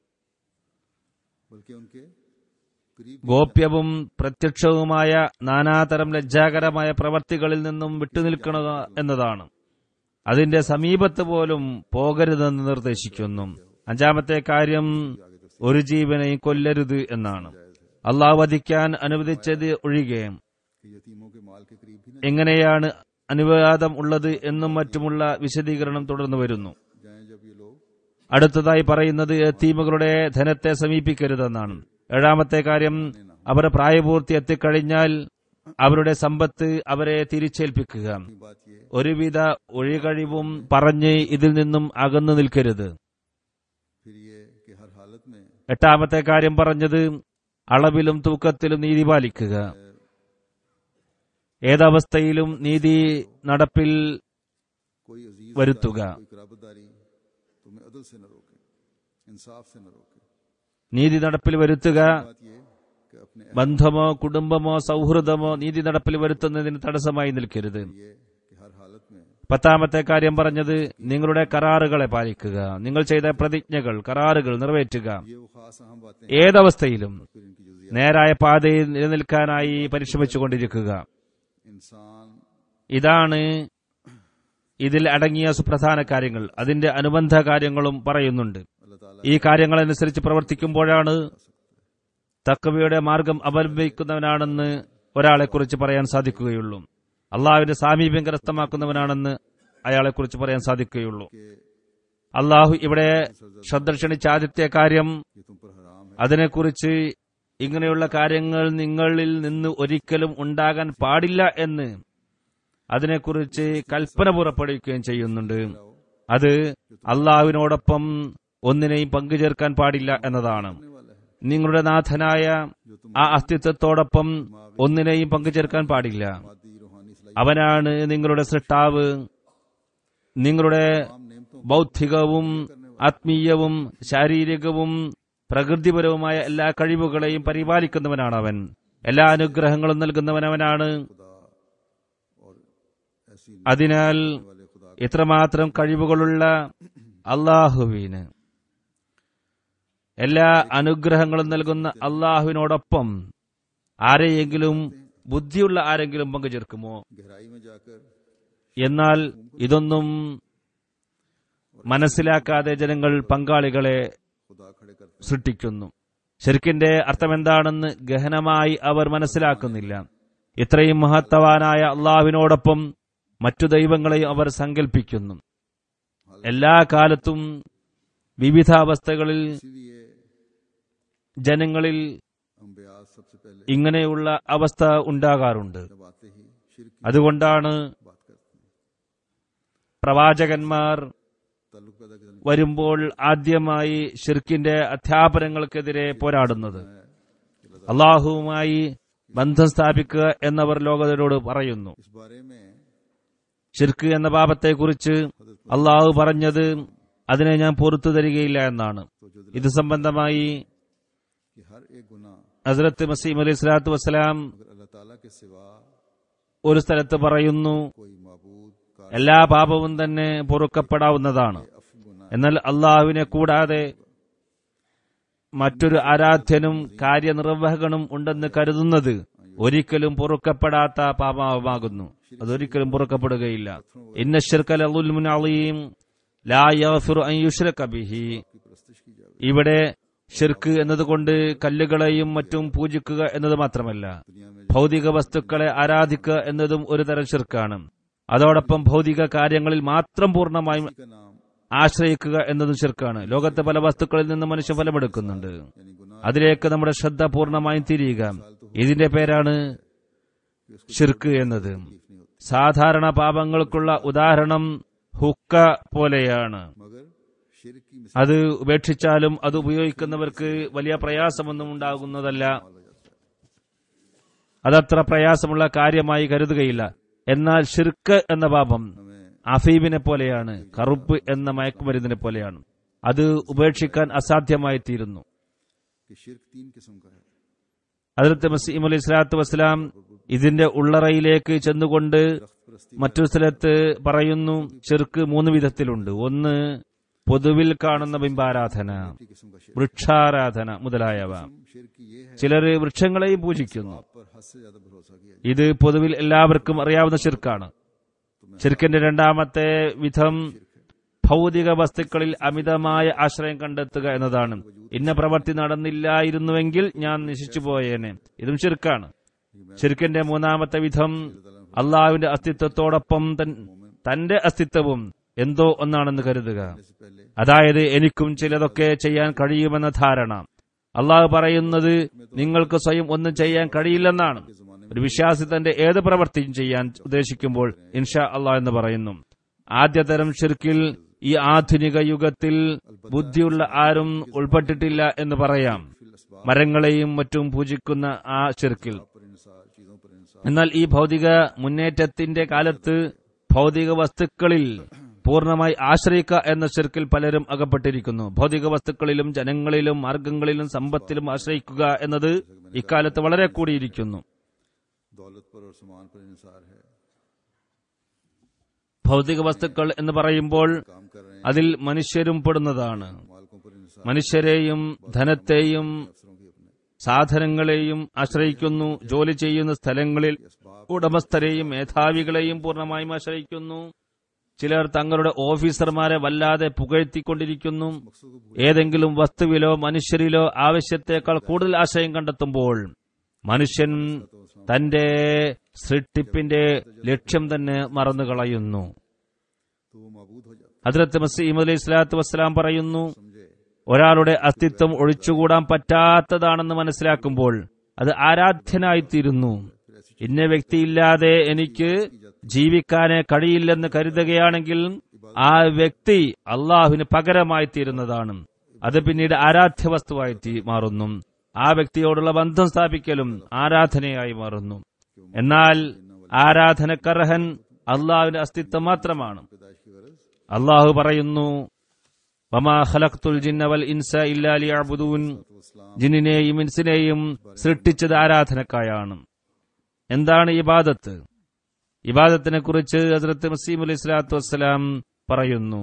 बल्कि उनके करीब ഗോപ്യവും പ്രത്യക്ഷവുമായ നാനാതരം ലജ്ജാകരമായ പ്രവർത്തികളിൽ നിന്നും വിട്ടുനിൽക്കുക എന്നതാണ് അതിന്റെ സമീപത്ത് പോലും പോകരുതെന്ന് നിർദ്ദേശിക്കുന്നു അഞ്ചാമത്തെ കാര്യം ഒരു ജീവനെയും കൊല്ലരുത് എന്നാണ് അള്ളാഹ് വധിക്കാൻ അനുവദിച്ചത് ഒഴികെ कि यतीमों के माल के करीब भी न എങ്ങനെയാണ് അനുവാദം ഉള്ളത് എന്നും മറ്റുമുള്ള വിശദീകരണം തുടർന്നു വരുന്നു जाएं जब ये लोग അടുത്തതായി പറയുന്നത് എത്തീമുകളുടെ ധനത്തെ സമീപിക്കരുതെന്നാണ് ഏഴാമത്തെ കാര്യം അവർ പ്രായപൂർത്തി എത്തിക്കഴിഞ്ഞാൽ അവരുടെ സമ്പത്ത് അവരെ തിരിച്ചേൽപ്പിക്കുക की बात ये ഒരുവിധ ഒഴികഴിവും പറഞ്ഞ് ഇതിൽ നിന്നും അകന്നു നിൽക്കരുത് फिर ये कि हर हालत में എട്ടാമത്തെ കാര്യം പറഞ്ഞത് അളവിലും തൂക്കത്തിലും നീതി പാലിക്കുക ഏതവസ്ഥയിലും നീതി നടപ്പിൽ कोई अजीज വരുത്തുക कोई कराबतदारी तुम्हें अदल से न रोके इंसाफ से न रोके നീതി നടപ്പിൽ വരുത്തുക बात ये कि अपने ബന്ധമോ കുടുംബമോ സൗഹൃദമോ നീതി നടപ്പിൽ വരുത്തുന്നതിന് തടസ്സമായി നിൽക്കരുത് ये कि हर हालत में പത്താമത്തെ കാര്യം പറഞ്ഞത് നിങ്ങളുടെ കരാറുകളെ പാലിക്കുക നിങ്ങൾ ചെയ്ത പ്രതിജ്ഞകൾ കരാറുകൾ നിറവേറ്റുക ये वो खास अहम बातें ഏതവസ്ഥയിലും फिर इनकी जुजिया നേരായ പാതയിൽ നിലനിൽക്കാനായി പരിശ്രമിച്ചുകൊണ്ടിരിക്കുക इंसान ഇതാണ് ഇതിൽ അടങ്ങിയ സുപ്രധാന കാര്യങ്ങൾ അതിന്റെ അനുബന്ധ കാര്യങ്ങളും പറയുന്നുണ്ട് अल्लाह ताला ഈ കാര്യങ്ങളനുസരിച്ച് പ്രവർത്തിക്കുമ്പോഴാണ് തക്കവയുടെ മാർഗം അവലംബിക്കുന്നവനാണെന്ന് ഒരാളെക്കുറിച്ച് പറയാൻ സാധിക്കുകയുള്ളൂ അള്ളാഹുവിന്റെ സാമീപ്യം കരസ്ഥമാക്കുന്നവനാണെന്ന് അയാളെക്കുറിച്ച് പറയാൻ സാധിക്കുകയുള്ളൂ के അള്ളാഹു ഇവിടെ ശ്രദ്ധ ക്ഷണിച്ച ആദ്യത്തെ കാര്യം ये तुम पर हराम है അതിനെക്കുറിച്ച് ഇങ്ങനെയുള്ള കാര്യങ്ങൾ നിങ്ങളിൽ നിന്ന് ഒരിക്കലും ഉണ്ടാകാൻ പാടില്ല എന്ന് അതിനെക്കുറിച്ച് കൽപ്പന പുറപ്പെടുവിക്കുകയും ചെയ്യുന്നുണ്ട് അത് അള്ളാഹുവിനോടൊപ്പം ഒന്നിനെയും പങ്കുചേർക്കാൻ പാടില്ല എന്നതാണ് होने वाला है നിങ്ങളുടെ നാഥനായ ആ അസ്തിത്വത്തോടൊപ്പം ഒന്നിനെയും പങ്കുചേർക്കാൻ പാടില്ല मादी रूहानी सलाई അവനാണ് നിങ്ങളുടെ സൃഷ്ടാവ് നിങ്ങളുടെ तमाम नेमतों ബൗദ്ധികവും ആത്മീയവും ശാരീരികവും പ്രകൃതിപരവുമായ എല്ലാ കഴിവുകളെയും പരിപാലിക്കുന്നവനാണ് അവൻ എല്ലാ അനുഗ്രഹങ്ങളും നൽകുന്നവനവനാണ് खुदा और ऐसी അതിനാൽ वाले खुदा ഇത്രമാത്രം കഴിവുകളുള്ള അള്ളാഹുവിന് എല്ലാ അനുഗ്രഹങ്ങളും നൽകുന്ന അള്ളാഹുവിനോടൊപ്പം ആരെയെങ്കിലും ബുദ്ധിയുള്ള ആരെങ്കിലും പങ്കുചേർക്കുമോ गहराई में जाकर എന്നാൽ ഇതൊന്നും മനസ്സിലാക്കാതെ ജനങ്ങൾ പങ്കാളികളെ खुदा खड़े करते സൃഷ്ടിക്കുന്നു ശരിക്കിന്റെ അർത്ഥമെന്താണെന്ന് ഗഹനമായി അവർ മനസ്സിലാക്കുന്നില്ല ഇത്രയും മഹത്തവാനായ അള്ളാഹുവിനോടൊപ്പം മറ്റു ദൈവങ്ങളെയും അവർ സങ്കല്പിക്കുന്നു എല്ലാ കാലത്തും വിവിധ അവസ്ഥകളിൽ इसीलिए ജനങ്ങളിൽ अम्बिया सबसे पहले ഇങ്ങനെയുള്ള അവസ്ഥ ഉണ്ടാകാറുണ്ട് जब आते ही शिर की അതുകൊണ്ടാണ് बात करते हैं പ്രവാചകന്മാർ ताल्लुक पैदा करने വരുമ്പോൾ ആദ്യമായി ഷിർക്കിന്റെ അധ്യാപനങ്ങൾക്കെതിരെ പോരാടുന്നത് അള്ളാഹുവുമായി ബന്ധം സ്ഥാപിക്കുക എന്നവർ ലോകത്തോട് പറയുന്നു इस बारे में ഷിർക്ക് എന്ന പാപത്തെക്കുറിച്ച് അള്ളാഹു പറഞ്ഞത് അതിനെ ഞാൻ പുറത്തു തരികയില്ല എന്നാണ് तो जो ഇത് സംബന്ധമായി कि हर एक गुनाह ഹസ്രത്ത് മസീം അലൈഹി സ്വലാത്തു വസ്സലാം अगर अल्लाह ताला के सिवा ഒരു സ്ഥലത്ത് പറയുന്നു कोई मबूद का എല്ലാ പാപവും തന്നെ പൊറുക്കപ്പെടാവുന്നതാണ് अफ गुनाह എന്നാൽ അള്ളാഹുവിനെ കൂടാതെ മറ്റൊരു ആരാധ്യനും കാര്യനിർവഹകനും ഉണ്ടെന്ന് കരുതുന്നത് ഒരിക്കലും പൊറുക്കപ്പെടാത്ത പാപമാകുന്നു അതൊരിക്കലും പൊറുക്കപ്പെടുകയില്ല ഇന്ന ശിർക്കൽ അലീം ലാ യഗ്ഫിറു അൻ യുശ്രക ബിഹി की प्रस्तिश की जाए ഇവിടെ ഷിർക്ക് എന്നതുകൊണ്ട് കല്ലുകളെയും മറ്റും പൂജിക്കുക എന്നത് മാത്രമല്ല दुनिया में ഭൗതിക വസ്തുക്കളെ ആരാധിക്കുക എന്നതും ഒരു തരം ഷിർക്കാണ് അതോടൊപ്പം ഭൗതിക കാര്യങ്ങളിൽ മാത്രം പൂർണ്ണമായും का नाम ആശ്രയിക്കുക എന്നതും ഷിർക്കാണ് ലോകത്തെ പല വസ്തുക്കളിൽ നിന്ന് മനുഷ്യൻ ഫലമെടുക്കുന്നുണ്ട് यानी गुनाह അതിലേക്ക് നമ്മുടെ ശ്രദ്ധ പൂർണ്ണമായും തിരിയുക ഇതിന്റെ പേരാണ് ഷിർക്ക് എന്നത് तकलीफ नहीं होती സാധാരണ പാപങ്ങൾക്കുള്ള ഉദാഹരണം ഹുക്ക പോലെയാണ് मगर शिर की मिसाल അത് ഉപേക്ഷിച്ചാലും അത് ഉപയോഗിക്കുന്നവർക്ക് വലിയ പ്രയാസമൊന്നും ഉണ്ടാകുന്നതല്ല അതത്ര പ്രയാസമുള്ള കാര്യമായി കരുതുകയില്ല എന്നാൽ ഷിർക്ക് എന്ന പാപം हमें അഫീബിനെ പോലെയാണ് കറുപ്പ് എന്ന മയക്കുമരുന്നിനെ പോലെയാണ് അത് ഉപേക്ഷിക്കാൻ അസാധ്യമായി തീരുന്നു कि शिरक तीन किस्म का है അതിർത്ത് മസീം അലൈഹി സ്വലാത്തു വസ്സലാം ഇതിന്റെ ഉള്ളറയിലേക്ക് ചെന്നുകൊണ്ട് परस्ती മറ്റൊരു സ്ഥലത്ത് പറയുന്നു ചെറുക്ക് മൂന്ന് വിധത്തിലുണ്ട് ഒന്ന് പൊതുവിൽ കാണുന്ന ബിംബാരാധന की किस्म का शिरक വൃക്ഷാരാധന മുതലായവ शिरक की ये है ചിലർ വൃക്ഷങ്ങളെയും പൂജിക്കുന്നു आप पर हद से ज्यादा भरोसा किया ഇത് പൊതുവിൽ എല്ലാവർക്കും അറിയാവുന്ന ശിർക്കാണ് ശിർക്കിന്റെ രണ്ടാമത്തെ വിധം ഭൗതിക വസ്തുക്കളിൽ അമിതമായ ആശ്രയം കണ്ടെത്തുക എന്നതാണ് ഇന്ന പ്രവൃത്തി നടന്നില്ലായിരുന്നുവെങ്കിൽ ഞാൻ നശിച്ചു പോയേനെ ഇതും ശിർക്കാണ് ശിർക്കിന്റെ മൂന്നാമത്തെ വിധം അള്ളാഹുവിന്റെ അസ്തിത്വത്തോടൊപ്പം തൻ- തന്റെ അസ്തിത്വവും എന്തോ ഒന്നാണെന്ന് കരുതുക से पहले അതായത് എനിക്കും ചിലതൊക്കെ ചെയ്യാൻ കഴിയുമെന്ന ധാരണ അള്ളാഹു പറയുന്നത് നിങ്ങൾക്ക് സ്വയം ഒന്നും ചെയ്യാൻ കഴിയില്ലെന്നാണ് के जमाने ഒരു വിശ്വാസി തന്റെ ഏത് പ്രവൃത്തിയും ചെയ്യാൻ ഉദ്ദേശിക്കുമ്പോൾ ഇൻഷാ അള്ളാഹ് എന്ന് പറയുന്നു ആദ്യതരം ഷിർക്കിൽ ഈ ആധുനിക യുഗത്തിൽ ബുദ്ധിയുള്ള ആരും ഉൾപ്പെട്ടിട്ടില്ല എന്ന് പറയാം മരങ്ങളെയും മറ്റും പൂജിക്കുന്ന ആ ഷിർക്കിൽ पर इंसार चीजों पर इंसार എന്നാൽ ഈ ഭൗതിക മുന്നേറ്റത്തിന്റെ കാലത്ത് ഭൗതിക വസ്തുക്കളിൽ പൂർണ്ണമായി ആശ്രയിക്കുക എന്ന ശിർക്കിൽ പലരും അകപ്പെട്ടിരിക്കുന്നു ഭൗതിക വസ്തുക്കളിലും ജനങ്ങളിലും മാർഗങ്ങളിലും സമ്പത്തിലും ആശ്രയിക്കുക എന്നത് ഇക്കാലത്ത് വളരെ കൂടിയിരിക്കുന്നു दौलत पर और सामान पर इंसार है ഭൗതിക വസ്തുക്കൾ എന്ന് പറയുമ്പോൾ काम कर रहे हैं അതിൽ മനുഷ്യരും പെടുന്നതാണ് मालकों पर इंसार മനുഷ്യരെയും ധനത്തെയും अफसरों की अपने സാധനങ്ങളെയും ആശ്രയിക്കുന്നു ജോലി ചെയ്യുന്ന സ്ഥലങ്ങളിൽ ഉടമസ്ഥരെയും മേധാവികളെയും പൂർണ്ണമായും ആശ്രയിക്കുന്നു ചിലർ തങ്ങളുടെ ഓഫീസർമാരെ വല്ലാതെ പുകഴ്ത്തിക്കൊണ്ടിരിക്കുന്നു ഏതെങ്കിലും വസ്തുവിലോ മനുഷ്യരിലോ ആവശ്യത്തേക്കാൾ കൂടുതൽ ആശയം കണ്ടെത്തുമ്പോൾ മനുഷ്യൻ തന്റെ സൃഷ്ടിപ്പിന്റെ ലക്ഷ്യം തന്നെ മറന്നുകളയുന്നു तो वो मबूद हो जाता ഹദ്രത്ത് മസീം അലൈഹി സ്വലാത്തു വസ്സലാം പറയുന്നു समझे ഒരാളുടെ അസ്തിത്വം ഒഴിച്ചുകൂടാൻ പറ്റാത്തതാണെന്ന് മനസ്സിലാക്കുമ്പോൾ അത് ആരാധ്യനായിത്തീരുന്നു ഇന്ന വ്യക്തിയില്ലാതെ എനിക്ക് ജീവിക്കാനേ കഴിയില്ലെന്ന് കരുതുകയാണെങ്കിൽ ആ വ്യക്തി അള്ളാഹുവിന് പകരമായി തീരുന്നതാണ് അത് പിന്നീട് ആരാധ്യ വസ്തുവായി തീ- മാറുന്നു ആ വ്യക്തിയോടുള്ള ബന്ധം സ്ഥാപിക്കലും ആരാധനയായി മാറുന്നു എന്നാൽ ആരാധനക്കർഹൻ അള്ളാഹുവിന്റെ അസ്തിത്വം മാത്രമാണ് पैदाइश की गरज അള്ളാഹു പറയുന്നു വമാ ഖലഖ്തുൽ ജിന്ന വൽ ഇൻസ ഇല്ലാ ലിയഅ്ബുദൂൻ ജിന്നിനെയും ഇൻസിനെയും സൃഷ്ടിച്ചത് ആരാധനക്കായാണ് എന്താണ് ഇബാദത്ത് ഇബാദത്തിനെ കുറിച്ച് ഹസ്രത്ത് മസീം അലൈഹി സ്വലാത്തു വസ്സലാം പറയുന്നു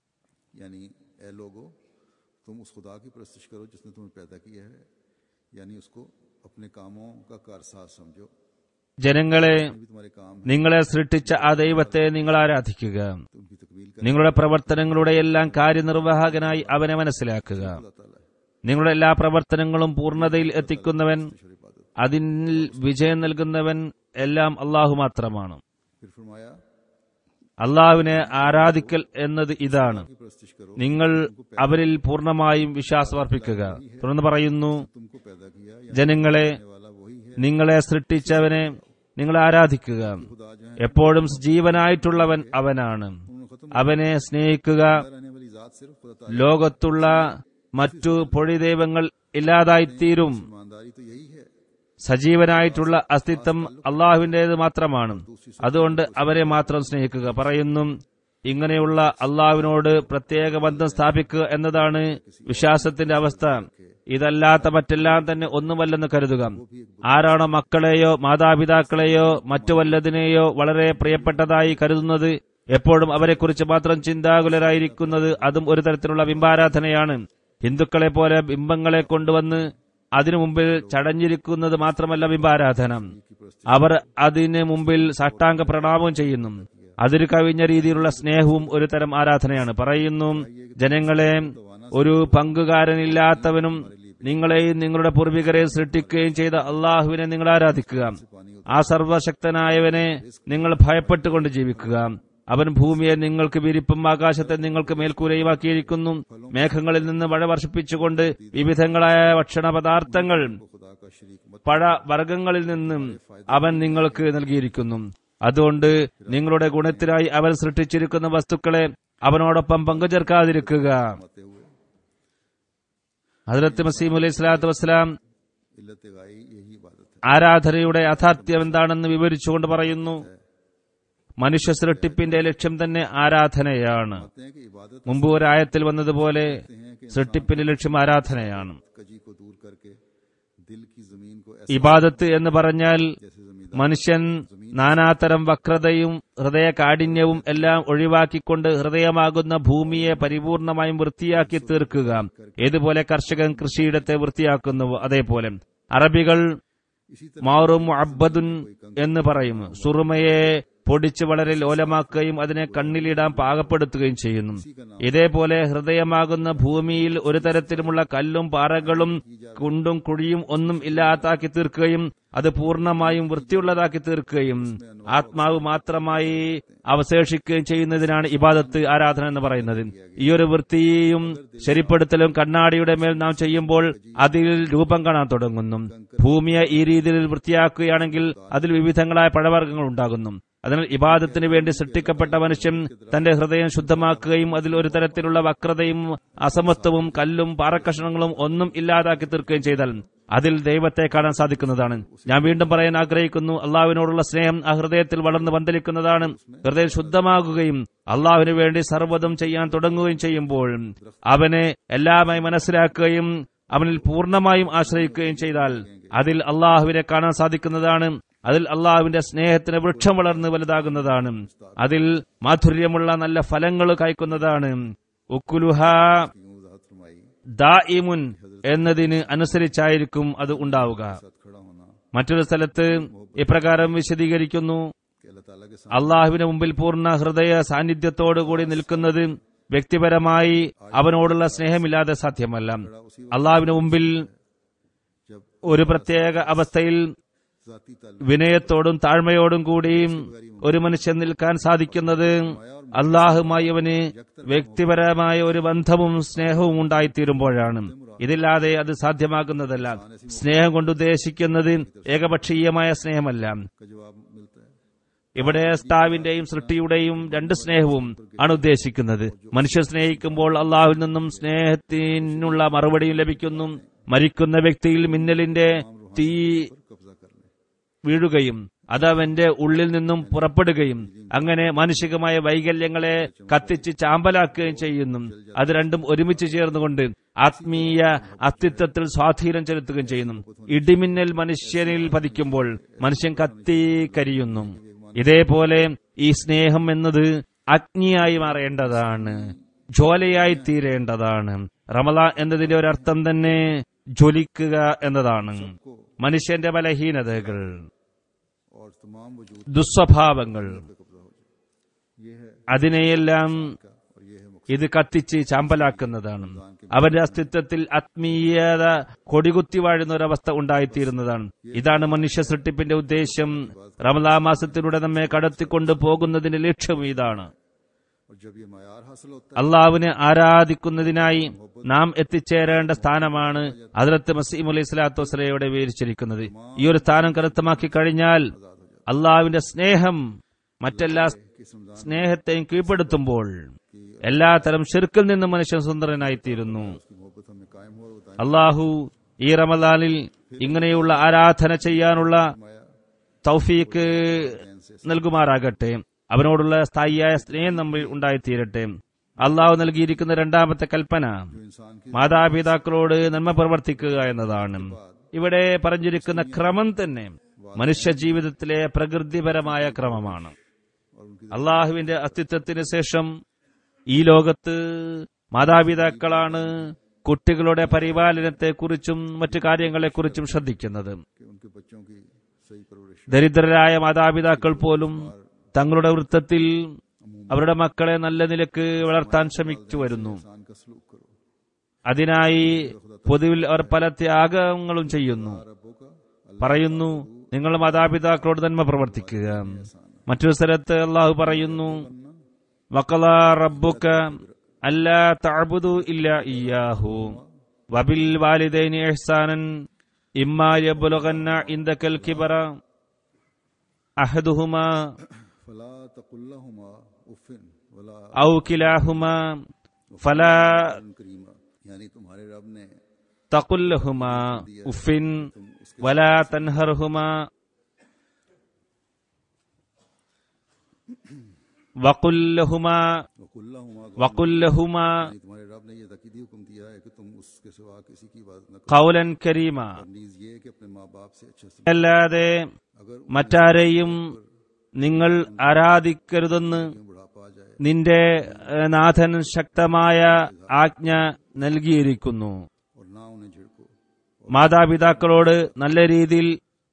यानी ए लोगो तुम उस खुदा की प्रस्तिश करो जिसने तुम्हें पैदा किया है यानी उसको अपने कामों का कारसाज समझो ജനങ്ങളെ भी तुम्हारे काम है നിങ്ങളെ സൃഷ്ടിച്ച ആ ദൈവത്തെ നിങ്ങൾ ആരാധിക്കുക तुमकी तकमील कर നിങ്ങളുടെ പ്രവർത്തനങ്ങളുടെ എല്ലാം കാര്യനിർവാഹകനായി അവനെ മനസ്സിലാക്കുക अल्लाह ताला है നിങ്ങളുടെ എല്ലാ പ്രവർത്തനങ്ങളും പൂർണ്ണതയിൽ എത്തിക്കുന്നവൻ शर इबादत അതിൽ വിജയം നൽകുന്നവൻ എല്ലാം അള്ളാഹു മാത്രമാണ് फिर फरमाया അള്ളാഹുവിനെ ആരാധിക്കൽ എന്നത് ഇതാണ് की प्रस्तिश करो നിങ്ങൾ അവരിൽ പൂർണ്ണമായും വിശ്വാസമർപ്പിക്കുക തുടർന്ന് പറയുന്നു तुमको पैदा किया या ജനങ്ങളെ वाला वही है നിങ്ങളെ സൃഷ്ടിച്ചവനെ നിങ്ങൾ ആരാധിക്കുക खुदा जो है എപ്പോഴും ജീവനായിട്ടുള്ളവൻ അവനാണ് उन्होंने खत्म അവനെ സ്നേഹിക്കുക रहने वाली जात सिर्फ खुदा ताला ലോകത്തുള്ള മറ്റു പൊഴിദൈവങ്ങൾ ഇല്ലാതായിത്തീരും ईमानदारी तो यही है സജീവനായിട്ടുള്ള അസ്തിത്വം അള്ളാഹുവിന്റേത് മാത്രമാണ് അതുകൊണ്ട് അവരെ മാത്രം സ്നേഹിക്കുക പറയുന്നു ഇങ്ങനെയുള്ള അള്ളാഹുവിനോട് പ്രത്യേക ബന്ധം സ്ഥാപിക്കുക എന്നതാണ് വിശ്വാസത്തിന്റെ അവസ്ഥ ഇതല്ലാത്ത മറ്റെല്ലാം തന്നെ ഒന്നുമല്ലെന്ന് കരുതുക ആരാണോ മക്കളെയോ മാതാപിതാക്കളെയോ മറ്റു വല്ലതിനെയോ വളരെ പ്രിയപ്പെട്ടതായി കരുതുന്നത് എപ്പോഴും അവരെക്കുറിച്ച് മാത്രം ചിന്താകുലരായിരിക്കുന്നത് അതും ഒരു തരത്തിലുള്ള ബിംബാരാധനയാണ് ഹിന്ദുക്കളെ പോലെ ബിംബങ്ങളെ കൊണ്ടുവന്ന് അതിനു മുമ്പിൽ ചടഞ്ഞിരിക്കുന്നത് മാത്രമല്ല ബിംബാരാധന അവർ അതിന് മുമ്പിൽ സാഷ്ടാംഗ പ്രണാമവും ചെയ്യുന്നു അതിന് കവിഞ്ഞ രീതിയിലുള്ള സ്നേഹവും ഒരു തരം ആരാധനയാണ് പറയുന്നു ജനങ്ങളെ ഒരു പങ്കുകാരനില്ലാത്തവനും നിങ്ങളെയും നിങ്ങളുടെ പൂർവികരെയും സൃഷ്ടിക്കുകയും ചെയ്ത അള്ളാഹുവിനെ നിങ്ങൾ ആരാധിക്കുക ആ സർവശക്തനായവനെ നിങ്ങൾ ഭയപ്പെട്ടുകൊണ്ട് ജീവിക്കുക അവൻ ഭൂമിയെ നിങ്ങൾക്ക് വിരിപ്പും ആകാശത്തെ നിങ്ങൾക്ക് മേൽക്കൂരയുമാക്കിയിരിക്കുന്നു മേഘങ്ങളിൽ നിന്ന് മഴ വർഷിപ്പിച്ചുകൊണ്ട് വിവിധങ്ങളായ ഭക്ഷണ പദാർത്ഥങ്ങൾ खुदा का शरीक मत പഴ വർഗങ്ങളിൽ നിന്നും അവൻ നിങ്ങൾക്ക് നൽകിയിരിക്കുന്നു അതുകൊണ്ട് നിങ്ങളുടെ ഗുണത്തിനായി അവൻ സൃഷ്ടിച്ചിരിക്കുന്ന വസ്തുക്കളെ അവനോടൊപ്പം പങ്കുചേർക്കാതിരിക്കുക आते हुए ഹജരത്ത് മസീം അലൈഹി സ്വലാത്തു വസ്സലാം इल्लत गाई यही इबादत है ആരാധനയുടെ യാഥാർത്ഥ്യം എന്താണെന്ന് വിവരിച്ചുകൊണ്ട് പറയുന്നു മനുഷ്യ സൃഷ്ടിപ്പിന്റെ ലക്ഷ്യം തന്നെ ആരാധനയാണ് कहते हैं कि इबादत മുമ്പ് ഒരായത്തിൽ വന്നതുപോലെ സൃഷ്ടിപ്പിന്റെ ലക്ഷ്യം ആരാധനയാണ് कजी को दूर करके दिल की जमीन को ऐसा ഇബാദത്ത് എന്ന് പറഞ്ഞാൽ जैसे जमीन മനുഷ്യൻ നാനാതരം വക്രതയും ഹൃദയ കാഠിന്യവും എല്ലാം ഒഴിവാക്കിക്കൊണ്ട് ഹൃദയമാകുന്ന ഭൂമിയെ പരിപൂർണമായും വൃത്തിയാക്കി തീർക്കുക ഏതുപോലെ കർഷകൻ കൃഷിയിടത്തെ വൃത്തിയാക്കുന്നുവോ അതേപോലെ അറബികൾ इसी മാറും അബ്ബദുൻ എന്ന് പറയും സുറുമയെ പൊടിച്ച് വളരെ ലോലമാക്കുകയും അതിനെ കണ്ണിലിടാൻ പാകപ്പെടുത്തുകയും ചെയ്യുന്നു ഇതേപോലെ ഹൃദയമാകുന്ന ഭൂമിയിൽ ഒരു തരത്തിലുമുള്ള കല്ലും പാറകളും കുണ്ടും കുഴിയും ഒന്നും ഇല്ലാതാക്കി തീർക്കുകയും അത് പൂർണ്ണമായും വൃത്തിയുള്ളതാക്കി തീർക്കുകയും ആത്മാവ് മാത്രമായി അവശേഷിക്കുകയും ചെയ്യുന്നതിനാണ് ഇബാദത്ത് ആരാധന എന്ന് പറയുന്നത് ഈ ഒരു വൃത്തിയും ശരിപ്പെടുത്തലും കണ്ണാടിയുടെ മേൽ നാം ചെയ്യുമ്പോൾ അതിൽ രൂപം കാണാൻ തുടങ്ങുന്നു ഭൂമിയെ ഈ രീതിയിൽ വൃത്തിയാക്കുകയാണെങ്കിൽ അതിൽ വിവിധങ്ങളായ പഴവർഗ്ഗങ്ങൾ ഉണ്ടാകുന്നു അതിനാൽ ഇബാദത്തിന് വേണ്ടി സൃഷ്ടിക്കപ്പെട്ട മനുഷ്യൻ തന്റെ ഹൃദയം ശുദ്ധമാക്കുകയും അതിൽ ഒരു തരത്തിലുള്ള വക്രതയും അസമത്വവും കല്ലും പാറക്കഷണങ്ങളും ഒന്നും ഇല്ലാതാക്കി തീർക്കുകയും ചെയ്താൽ അതിൽ ദൈവത്തെ കാണാൻ സാധിക്കുന്നതാണ് ഞാൻ വീണ്ടും പറയാൻ ആഗ്രഹിക്കുന്നു അള്ളാഹുവിനോടുള്ള സ്നേഹം ആ ഹൃദയത്തിൽ വളർന്ന് പന്തലിക്കുന്നതാണ് ഹൃദയം ശുദ്ധമാകുകയും അള്ളാഹുവിന് വേണ്ടി സർവ്വതും ചെയ്യാൻ തുടങ്ങുകയും ചെയ്യുമ്പോൾ അവനെ എല്ലാമായി മനസ്സിലാക്കുകയും അവനിൽ പൂർണ്ണമായും ആശ്രയിക്കുകയും ചെയ്താൽ അതിൽ അള്ളാഹുവിനെ കാണാൻ സാധിക്കുന്നതാണ് അതിൽ അള്ളാഹുവിന്റെ സ്നേഹത്തിന് വൃക്ഷം വളർന്ന് വലുതാകുന്നതാണ് അതിൽ മാധുര്യമുള്ള നല്ല ഫലങ്ങൾ കായ്ക്കുന്നതാണ് ഉക്കുലുഹ वजाहत फरमाई ദായിമുൻ എന്നതിന് അനുസരിച്ചായിരിക്കും അത് ഉണ്ടാവുക साथ खड़ा होना മറ്റൊരു സ്ഥലത്ത് ഇപ്രകാരം വിശദീകരിക്കുന്നു कि अल्लाह ताला के അള്ളാഹുവിന് മുമ്പിൽ പൂർണ്ണ ഹൃദയ സാന്നിധ്യത്തോടുകൂടി നിൽക്കുന്നത് വ്യക്തിപരമായി അവനോടുള്ള സ്നേഹമില്ലാതെ സാധ്യമല്ല അള്ളാഹുവിന് മുമ്പിൽ जब ഒരു പ്രത്യേക അവസ്ഥയിൽ जाती ताल्लुक വിനയത്തോടും താഴ്മയോടും കൂടി ഒരു മനുഷ്യൻ നിൽക്കാൻ സാധിക്കുന്നത് അള്ളാഹുമായി അവന് വ്യക്തിപരമായ ഒരു ബന്ധവും സ്നേഹവും ഉണ്ടായിത്തീരുമ്പോഴാണ് ഇതില്ലാതെ അത് സാധ്യമാകുന്നതല്ല സ്നേഹം കൊണ്ട് ഉദ്ദേശിക്കുന്നത് ഏകപക്ഷീയമായ സ്നേഹമല്ല का जवाब मिलता है ഇവിടെ സ്താവിന്റെയും സൃഷ്ടിയുടെയും രണ്ട് സ്നേഹവും ആണ് ഉദ്ദേശിക്കുന്നത് മനുഷ്യർ സ്നേഹിക്കുമ്പോൾ അള്ളാഹുവിൽ നിന്നും സ്നേഹത്തിനുള്ള മറുപടിയും ലഭിക്കുന്നു മരിക്കുന്ന വ്യക്തിയിൽ മിന്നലിന്റെ തീ कब्जा कर ले വീഴുകയും അത് അവന്റെ ഉള്ളിൽ നിന്നും പുറപ്പെടുകയും അങ്ങനെ മാനുഷികമായ വൈകല്യങ്ങളെ കത്തിച്ച് ചാമ്പലാക്കുകയും ചെയ്യുന്നു അത് രണ്ടും ഒരുമിച്ച് ചേർന്നുകൊണ്ട് ആത്മീയ അസ്തിത്വത്തിൽ സ്വാധീനം ചെലുത്തുകയും ചെയ്യുന്നു ഇടിമിന്നൽ മനുഷ്യനിൽ പതിക്കുമ്പോൾ മനുഷ്യൻ കത്തിക്കരിയുന്നു ഇതേപോലെ ഈ സ്നേഹം എന്നത് അഗ്നിയായി മാറേണ്ടതാണ് ജ്വാലയായി തീരേണ്ടതാണ് റമല എന്നതിന്റെ ഒരർത്ഥം തന്നെ ജ്വലിക്കുക എന്നതാണ് മനുഷ്യന്റെ ബലഹീനതകൾ और तमाम वजूद ദുസ്വഭാവങ്ങൾ पे कब्जा हो जाए ये है അതിനെയെല്ലാം का और ये है मुक्ति ഇത് കത്തിച്ച് ചാമ്പലാക്കുന്നതാണ് അവന്റെ അസ്തിത്വത്തിൽ ആത്മീയത കൊടികുത്തി വാഴുന്ന ഒരവസ്ഥ ഉണ്ടായിത്തീരുന്നതാണ് ഇതാണ് മനുഷ്യ സൃഷ്ടിപ്പിന്റെ ഉദ്ദേശം റമലാ മാസത്തിലൂടെ നമ്മെ കടത്തിക്കൊണ്ടു പോകുന്നതിന്റെ ലക്ഷ്യം ഇതാണ് और जब ये मैार हासिल होता അള്ളാഹുവിനെ ആരാധിക്കുന്നതിനായി നാം എത്തിച്ചേരേണ്ട സ്ഥാനമാണ് അതിലത്ത് മസീം അലൈഹി സ്വലാത്തു വസ്സലയുടെ വിവരിച്ചിരിക്കുന്നത് ഈ ഒരു സ്ഥാനം കരുത്തമാക്കി കഴിഞ്ഞാൽ അള്ളാഹുവിന്റെ സ്നേഹം മറ്റെല്ലാ സ്നേഹത്തെയും കീഴ്പ്പെടുത്തുമ്പോൾ എല്ലാത്തരം ഷിർക്കിൽ നിന്ന് മനുഷ്യൻ സുന്ദരനായിത്തീരുന്നു है उसकी मोहब्बत हमें कायम हो और बताएं അള്ളാഹു ഈ റമദാനിൽ ഇങ്ങനെയുള്ള ആരാധന ചെയ്യാനുള്ള തൗഫീക്ക് നൽകുമാറാകട്ടെ അവനോടുള്ള സ്ഥായിയായ സ്നേഹം നമ്മിൽ ഉണ്ടായിത്തീരട്ടെ അള്ളാഹു നൽകിയിരിക്കുന്ന രണ്ടാമത്തെ കൽപ്പന जो इंसान की മാതാപിതാക്കളോട് നന്മ പ്രവർത്തിക്കുക എന്നതാണ് ഇവിടെ പറഞ്ഞിരിക്കുന്ന ക്രമം തന്നെ മനുഷ്യ ജീവിതത്തിലെ പ്രകൃതിപരമായ ക്രമമാണ് और उनकी അള്ളാഹുവിന്റെ അസ്തിത്വത്തിന് ശേഷം ഈ ലോകത്ത് മാതാപിതാക്കളാണ് കുട്ടികളുടെ പരിപാലനത്തെക്കുറിച്ചും മറ്റു കാര്യങ്ങളെക്കുറിച്ചും ശ്രദ്ധിക്കുന്നത് कि उनके बच्चों की सही परवरिश ദരിദ്രരായ മാതാപിതാക്കൾ പോലും തങ്ങളുടെ വൃത്തത്തിൽ അവരുടെ മക്കളെ നല്ല നിലക്ക് വളർത്താൻ ശ്രമിച്ചു വരുന്നു इंसान का सलूक करो അതിനായി പൊതുവിൽ അവർ പല ത്യാഗങ്ങളും ചെയ്യുന്നു रबों का പറയുന്നു നിങ്ങൾ മാതാപിതാക്കളോട് നന്മ പ്രവർത്തിക്കുക മറ്റൊരു സ്ഥലത്ത് അള്ളാഹു പറയുന്നു വക്കല റബ്ബുക അല്ലാ തഅബുദു ഇല്ല ഇയ്യാഹു വബിൽ വാലിദൈനി ഇഹ്സാനൻ ഇമ്മാ യബ്ലുഗന്ന ഇൻദകൽ കിബറ അഹദുഹുമാ फला तकुल्लाहुमा उफिन वला ഔ കിലാഹുമാ ഫലാ करीमा यानी तुम्हारे रब ने തഖുൽ ലഹുമാ ഉഫിൻ വലാ തൻഹർഹുമാ വഖുൽ ലഹുമാ वकुल्लाहुमा वकुल लहुमा यानी तुम्हारे रब ने ये तकीदी हुक्म दिया है कि तुम उसके सिवा किसी की इबादत न करो കൗലൻ കരീമ और नीज ये कि अपने माँ बाप से अच्छे से അല്ലാതെ अगर മറ്റാരെയും നിങ്ങൾ ആരാധിക്കരുതെന്ന് उन्हें बुढ़ापा आ जाए നിന്റെ ഏഹ്, നാഥൻ ശക്തമായ ആജ്ഞ നൽകിയിരിക്കുന്നു और ना उन्हें झिड़को മാതാപിതാക്കളോട് നല്ല രീതിയിൽ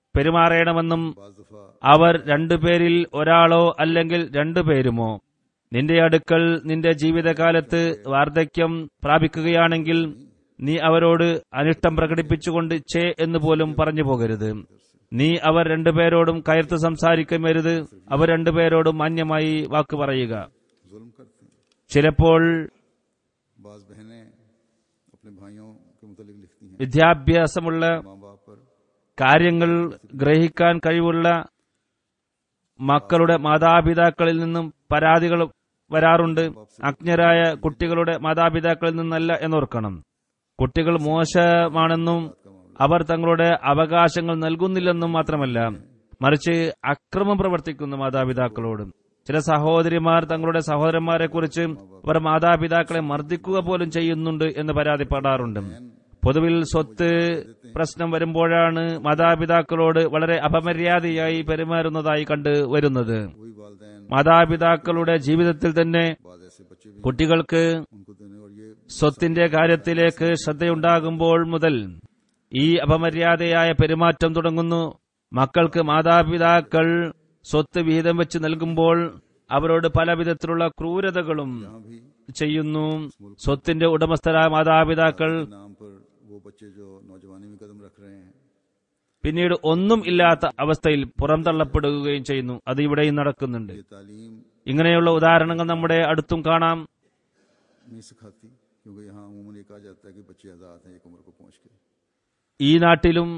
പെരുമാറണമെന്നും बाज दफा അവർ രണ്ടുപേരിൽ ഒരാളോ അല്ലെങ്കിൽ രണ്ടുപേരുമോ നിന്റെ അടുക്കൽ നിന്റെ ജീവിതകാലത്ത് വാർദ്ധക്യം പ്രാപിക്കുകയാണെങ്കിൽ നീ അവരോട് അനിഷ്ടം പ്രകടിപ്പിച്ചുകൊണ്ട് ചേ എന്ന് പോലും പറഞ്ഞു പോകരുത് നീ അവർ രണ്ടുപേരോടും കയർത്ത് സംസാരിക്കരുത് അവർ രണ്ടുപേരോടും മാന്യമായി വാക്ക് പറയുക जुल्म करते हैं ചിലപ്പോൾ बाज बहनें अपने भाइयों के मुतालिक लिखती हैं വിദ്യാഭ്യാസമുള്ള माँ बाप पर കാര്യങ്ങൾ ഗ്രഹിക്കാൻ കഴിവുള്ള മക്കളുടെ മാതാപിതാക്കളിൽ നിന്നും പരാതികൾ വരാറുണ്ട് അജ്ഞരായ കുട്ടികളുടെ മാതാപിതാക്കളിൽ നിന്നല്ല എന്നോർക്കണം കുട്ടികൾ മോശമാണെന്നും അവർ തങ്ങളുടെ അവകാശങ്ങൾ നൽകുന്നില്ലെന്നും മാത്രമല്ല മറിച്ച് അക്രമം പ്രവർത്തിക്കുന്ന മാതാപിതാക്കളോടും ചില സഹോദരിമാർ തങ്ങളുടെ സഹോദരന്മാരെ കുറിച്ച് അവർ മാതാപിതാക്കളെ മർദ്ദിക്കുക പോലും ചെയ്യുന്നുണ്ട് എന്ന് പരാതിപ്പെടാറുണ്ട് പൊതുവിൽ സ്വത്ത് പ്രശ്നം വരുമ്പോഴാണ് മാതാപിതാക്കളോട് വളരെ അപമര്യാദയായി പെരുമാറുന്നതായി കണ്ടു വരുന്നത് वही वालदेन മാതാപിതാക്കളുടെ ജീവിതത്തിൽ തന്നെ बाज ऐसे बच्चे भी കുട്ടികൾക്ക് उनको देने और ये സ്വത്തിന്റെ കാര്യത്തിലേക്ക് ശ്രദ്ധയുണ്ടാകുമ്പോൾ മുതൽ ഈ അപമര്യാദയായ പെരുമാറ്റം തുടങ്ങുന്നു മക്കൾക്ക് മാതാപിതാക്കൾ സ്വത്ത് വിഹിതം വെച്ച് നൽകുമ്പോൾ അവരോട് പല വിധത്തിലുള്ള ക്രൂരതകളും यहाँ भी ചെയ്യുന്നു സ്വത്തിന്റെ ഉടമസ്ഥരായ മാതാപിതാക്കൾ नाम पर वो बच्चे जो नौजवानी में कदम रख रहे हैं പിന്നീട് ഒന്നും ഇല്ലാത്ത അവസ്ഥയിൽ പുറംതള്ളപ്പെടുകയും ചെയ്യുന്നു അത് ഇവിടെയും നടക്കുന്നുണ്ട് ये तालीम ഇങ്ങനെയുള്ള ഉദാഹരണങ്ങൾ നമ്മുടെ അടുത്തും കാണാം नहीं सिखाती क्योंकि यहाँ अमूमन ये कहा जाता है कि बच्चे आज़ाद हैं एक उम्र को पहुंच के ഈ നാട്ടിലും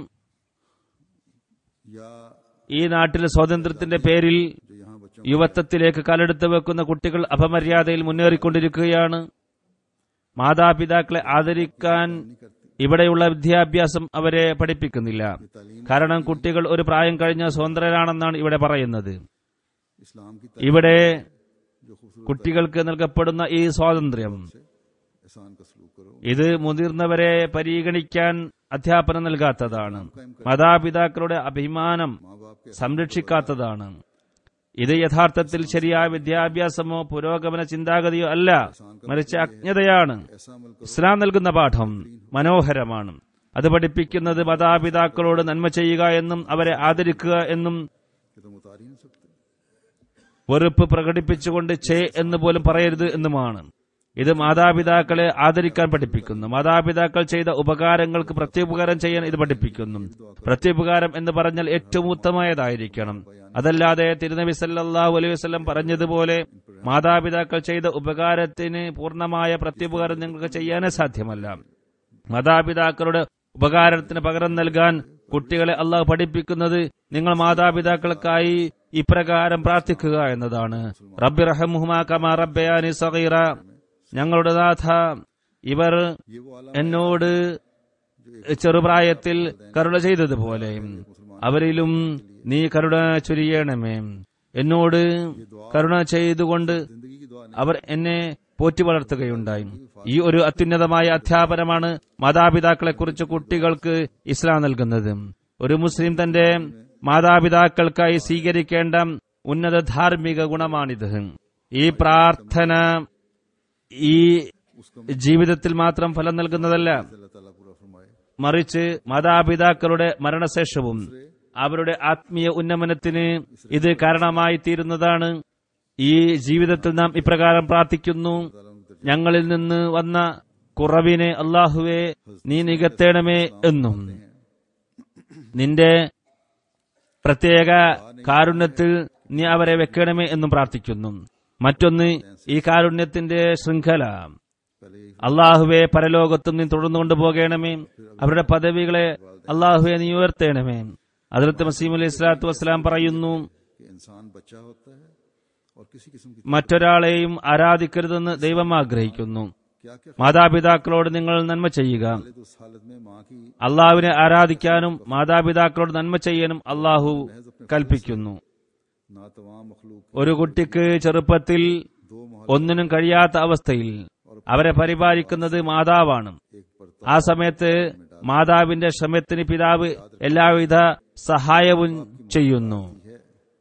या ഈ നാട്ടിലെ സ്വാതന്ത്ര്യത്തിന്റെ പേരിൽ जो यहाँ बच्चों യുവത്വത്തിലേക്ക് കാലെടുത്ത് വെക്കുന്ന കുട്ടികൾ അപമര്യാദയിൽ മുന്നേറിക്കൊണ്ടിരിക്കുകയാണ് മാതാപിതാക്കളെ ആദരിക്കാൻ नहीं करती ഇവിടെയുള്ള വിദ്യാഭ്യാസം അവരെ പഠിപ്പിക്കുന്നില്ല ये तालीम കാരണം കുട്ടികൾ ഒരു പ്രായം കഴിഞ്ഞ സ്വതന്ത്രരാണെന്നാണ് ഇവിടെ പറയുന്നത് इस्लाम की ഇവിടെ जो खूबसूरत കുട്ടികൾക്ക് നൽകപ്പെടുന്ന ഈ സ്വാതന്ത്ര്യം से एहसान का सलूक करो ഇത് മുതിർന്നവരെ പരിഗണിക്കാൻ അധ്യാപനം നൽകാത്തതാണ് മാതാപിതാക്കളുടെ അഭിമാനം माँ बाप के സംരക്ഷിക്കാത്തതാണ് ഇത് യഥാർത്ഥത്തിൽ ശരിയായ വിദ്യാഭ്യാസമോ പുരോഗമന ചിന്താഗതിയോ അല്ല മറിച്ച് അജ്ഞതയാണ് ऐसा अमल करो ഇസ്ലാം നൽകുന്ന പാഠം മനോഹരമാണ് അത് പഠിപ്പിക്കുന്നത് മാതാപിതാക്കളോട് നന്മ ചെയ്യുക എന്നും അവരെ ആദരിക്കുക എന്നും कि तुम उतार ही नहीं सकते വെറുപ്പ് പ്രകടിപ്പിച്ചുകൊണ്ട് ചേ എന്ന് പോലും പറയരുത് എന്നുമാണ് ഇത് മാതാപിതാക്കളെ ആദരിക്കാൻ പഠിപ്പിക്കുന്നു മാതാപിതാക്കൾ ചെയ്ത ഉപകാരങ്ങൾക്ക് പ്രത്യുപകാരം ചെയ്യാൻ ഇത് പഠിപ്പിക്കുന്നു പ്രത്യുപകാരം എന്ന് പറഞ്ഞാൽ ഏറ്റവും ഉത്തമമായതായിരിക്കണം അതല്ലാതെ തിരുനബി സല്ലല്ലാഹു അലൈഹി വസല്ലം പറഞ്ഞതുപോലെ മാതാപിതാക്കൾ ചെയ്ത ഉപകാരത്തിന് പൂർണ്ണമായ പ്രത്യുപകാരം നിങ്ങൾക്ക് ചെയ്യാനേ സാധ്യമല്ല മാതാപിതാക്കളുടെ ഉപകാരത്തിന് പകരം നൽകാൻ കുട്ടികളെ അള്ളാഹ് പഠിപ്പിക്കുന്നത് നിങ്ങൾ മാതാപിതാക്കൾക്കായി ഇപ്രകാരം പ്രാർത്ഥിക്കുക എന്നതാണ് റബ്ബി റഹമുഹുമാ കമാ റബ്ബയാനി സഗീറ ഞങ്ങളുടെ നാഥ ഇവർ ये वो आलम എന്നോട് ചെറുപ്രായത്തിൽ കരുണ ചെയ്തതുപോലെ അവരിലും നീ കരുണ ചൊരിയണമേ എന്നോട് കരുണ ചെയ്തുകൊണ്ട് जिंदगी की दुआ അവർ എന്നെ പോറ്റി വളർത്തുകയുണ്ടായി ഈ ഒരു അത്യുന്നതമായ അധ്യാപനമാണ് മാതാപിതാക്കളെക്കുറിച്ച് കുട്ടികൾക്ക് ഇസ്ലാം നൽകുന്നത് ഒരു മുസ്ലിം തന്റെ മാതാപിതാക്കൾക്കായി സ്വീകരിക്കേണ്ട ഉന്നത ധാർമ്മിക ഗുണമാണിത് ഈ പ്രാർത്ഥന ഈ ജീവിതത്തിൽ മാത്രം ഫലം നൽകുന്നതല്ല अल्लाह ताला पूरा फरमाए മറിച്ച് മാതാപിതാക്കളുടെ മരണശേഷവും അവരുടെ ആത്മീയ ഉന്നമനത്തിന് ഇത് കാരണമായി തീരുന്നതാണ് ഈ ജീവിതത്തിൽ നാം ഇപ്രകാരം പ്രാർത്ഥിക്കുന്നു ഞങ്ങളിൽ നിന്ന് വന്ന കുറവിനെ അള്ളാഹുവെ നീ നികത്തേണമേ എന്നും നിന്റെ പ്രത്യേക കാരുണ്യത്തിൽ നീ അവരെ വെക്കണമേ എന്നും പ്രാർത്ഥിക്കുന്നു മറ്റൊന്ന് ഈ കാരുണ്യത്തിന്റെ ശൃംഖല पहले അള്ളാഹുവെ പരലോകത്തും നീ തുടർന്നു കൊണ്ടുപോകണമേ അവരുടെ പദവികളെ അള്ളാഹുവെ നീ ഉയർത്തേണമേ അതിർത്ത് മസീം അലൈഹി സ്വലാത്തു വസ്സലാം പറയുന്നു कि इंसान बच्चा होता है और किसी किस्म की മറ്റൊരാളെയും ആരാധിക്കരുതെന്ന് ദൈവം ആഗ്രഹിക്കുന്നു क्या क्या മാതാപിതാക്കളോട് നിങ്ങൾ നന്മ ചെയ്യുക खालिद उस हालत में माँ की അള്ളാഹുവിനെ ആരാധിക്കാനും മാതാപിതാക്കളോട് നന്മ ചെയ്യാനും അള്ളാഹു കൽപ്പിക്കുന്നു ना तमाम मखलूक ഒരു കുട്ടിക്ക് ചെറുപ്പത്തിൽ दो मोहल ഒന്നിനും കഴിയാത്ത അവസ്ഥയിൽ അവരെ പരിപാലിക്കുന്നത് മാതാവാണ് एक पर ആ സമയത്ത് മാതാവിന്റെ ശ്രമത്തിന് പിതാവ് എല്ലാവിധ സഹായവും ചെയ്യുന്നു है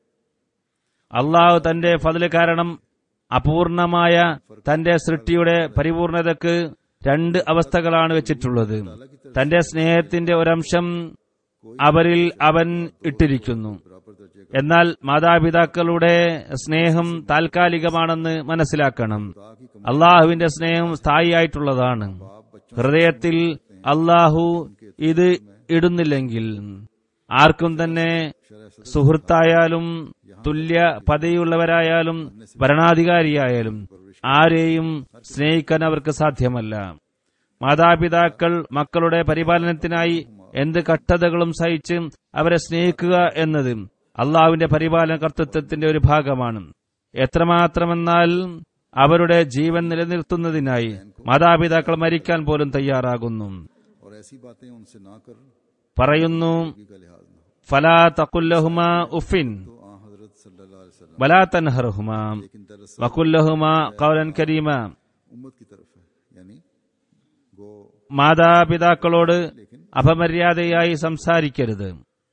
അള്ളാഹു തന്റെ ഫതില് കാരണം അപൂർണമായ തന്റെ സൃഷ്ടിയുടെ പരിപൂർണതക്ക് രണ്ട് അവസ്ഥകളാണ് വെച്ചിട്ടുള്ളത് തന്റെ സ്നേഹത്തിന്റെ ഒരംശം അവരിൽ അവൻ ഇട്ടിരിക്കുന്നു बराबर दर्जे का എന്നാൽ മാതാപിതാക്കളുടെ സ്നേഹം താൽക്കാലികമാണെന്ന് മനസ്സിലാക്കണം അള്ളാഹുവിന്റെ സ്നേഹം സ്ഥായിയായിട്ടുള്ളതാണ് ഹൃദയത്തിൽ അള്ളാഹു ഇത് ഇടുന്നില്ലെങ്കിൽ ആർക്കും തന്നെ സുഹൃത്തായാലും തുല്യ പദവിയുള്ളവരായാലും ഭരണാധികാരിയായാലും ആരെയും സ്നേഹിക്കാൻ അവർക്ക് സാധ്യമല്ല മാതാപിതാക്കൾ മക്കളുടെ പരിപാലനത്തിനായി എന്ത് കഷ്ടതകളും സഹിച്ച് അവരെ സ്നേഹിക്കുക എന്നത് അള്ളാഹുവിന്റെ പരിപാലന കർത്തൃത്വത്തിന്റെ ഒരു ഭാഗമാണ് എത്രമാത്രമെന്നാൽ അവരുടെ ജീവൻ നിലനിർത്തുന്നതിനായി മാതാപിതാക്കൾ മരിക്കാൻ പോലും തയ്യാറാകുന്നു और ऐसी बातें उनसे ना कर പറയുന്നു का लिहाज ना हो ഫലാ തക്കുല്ലഹുമ ഉഫിൻ तो आ हजरत सल्लल्लाहु अलैहि वसल्लम വലാ തൻഹറുഹുമ लेकिन दरअसल വക്കുല്ലഹുമ കൗലൻ കരീമ उम्मत की तरफ है यानी गो മാതാപിതാക്കളോട് അപമര്യാദയായി സംസാരിക്കരുത്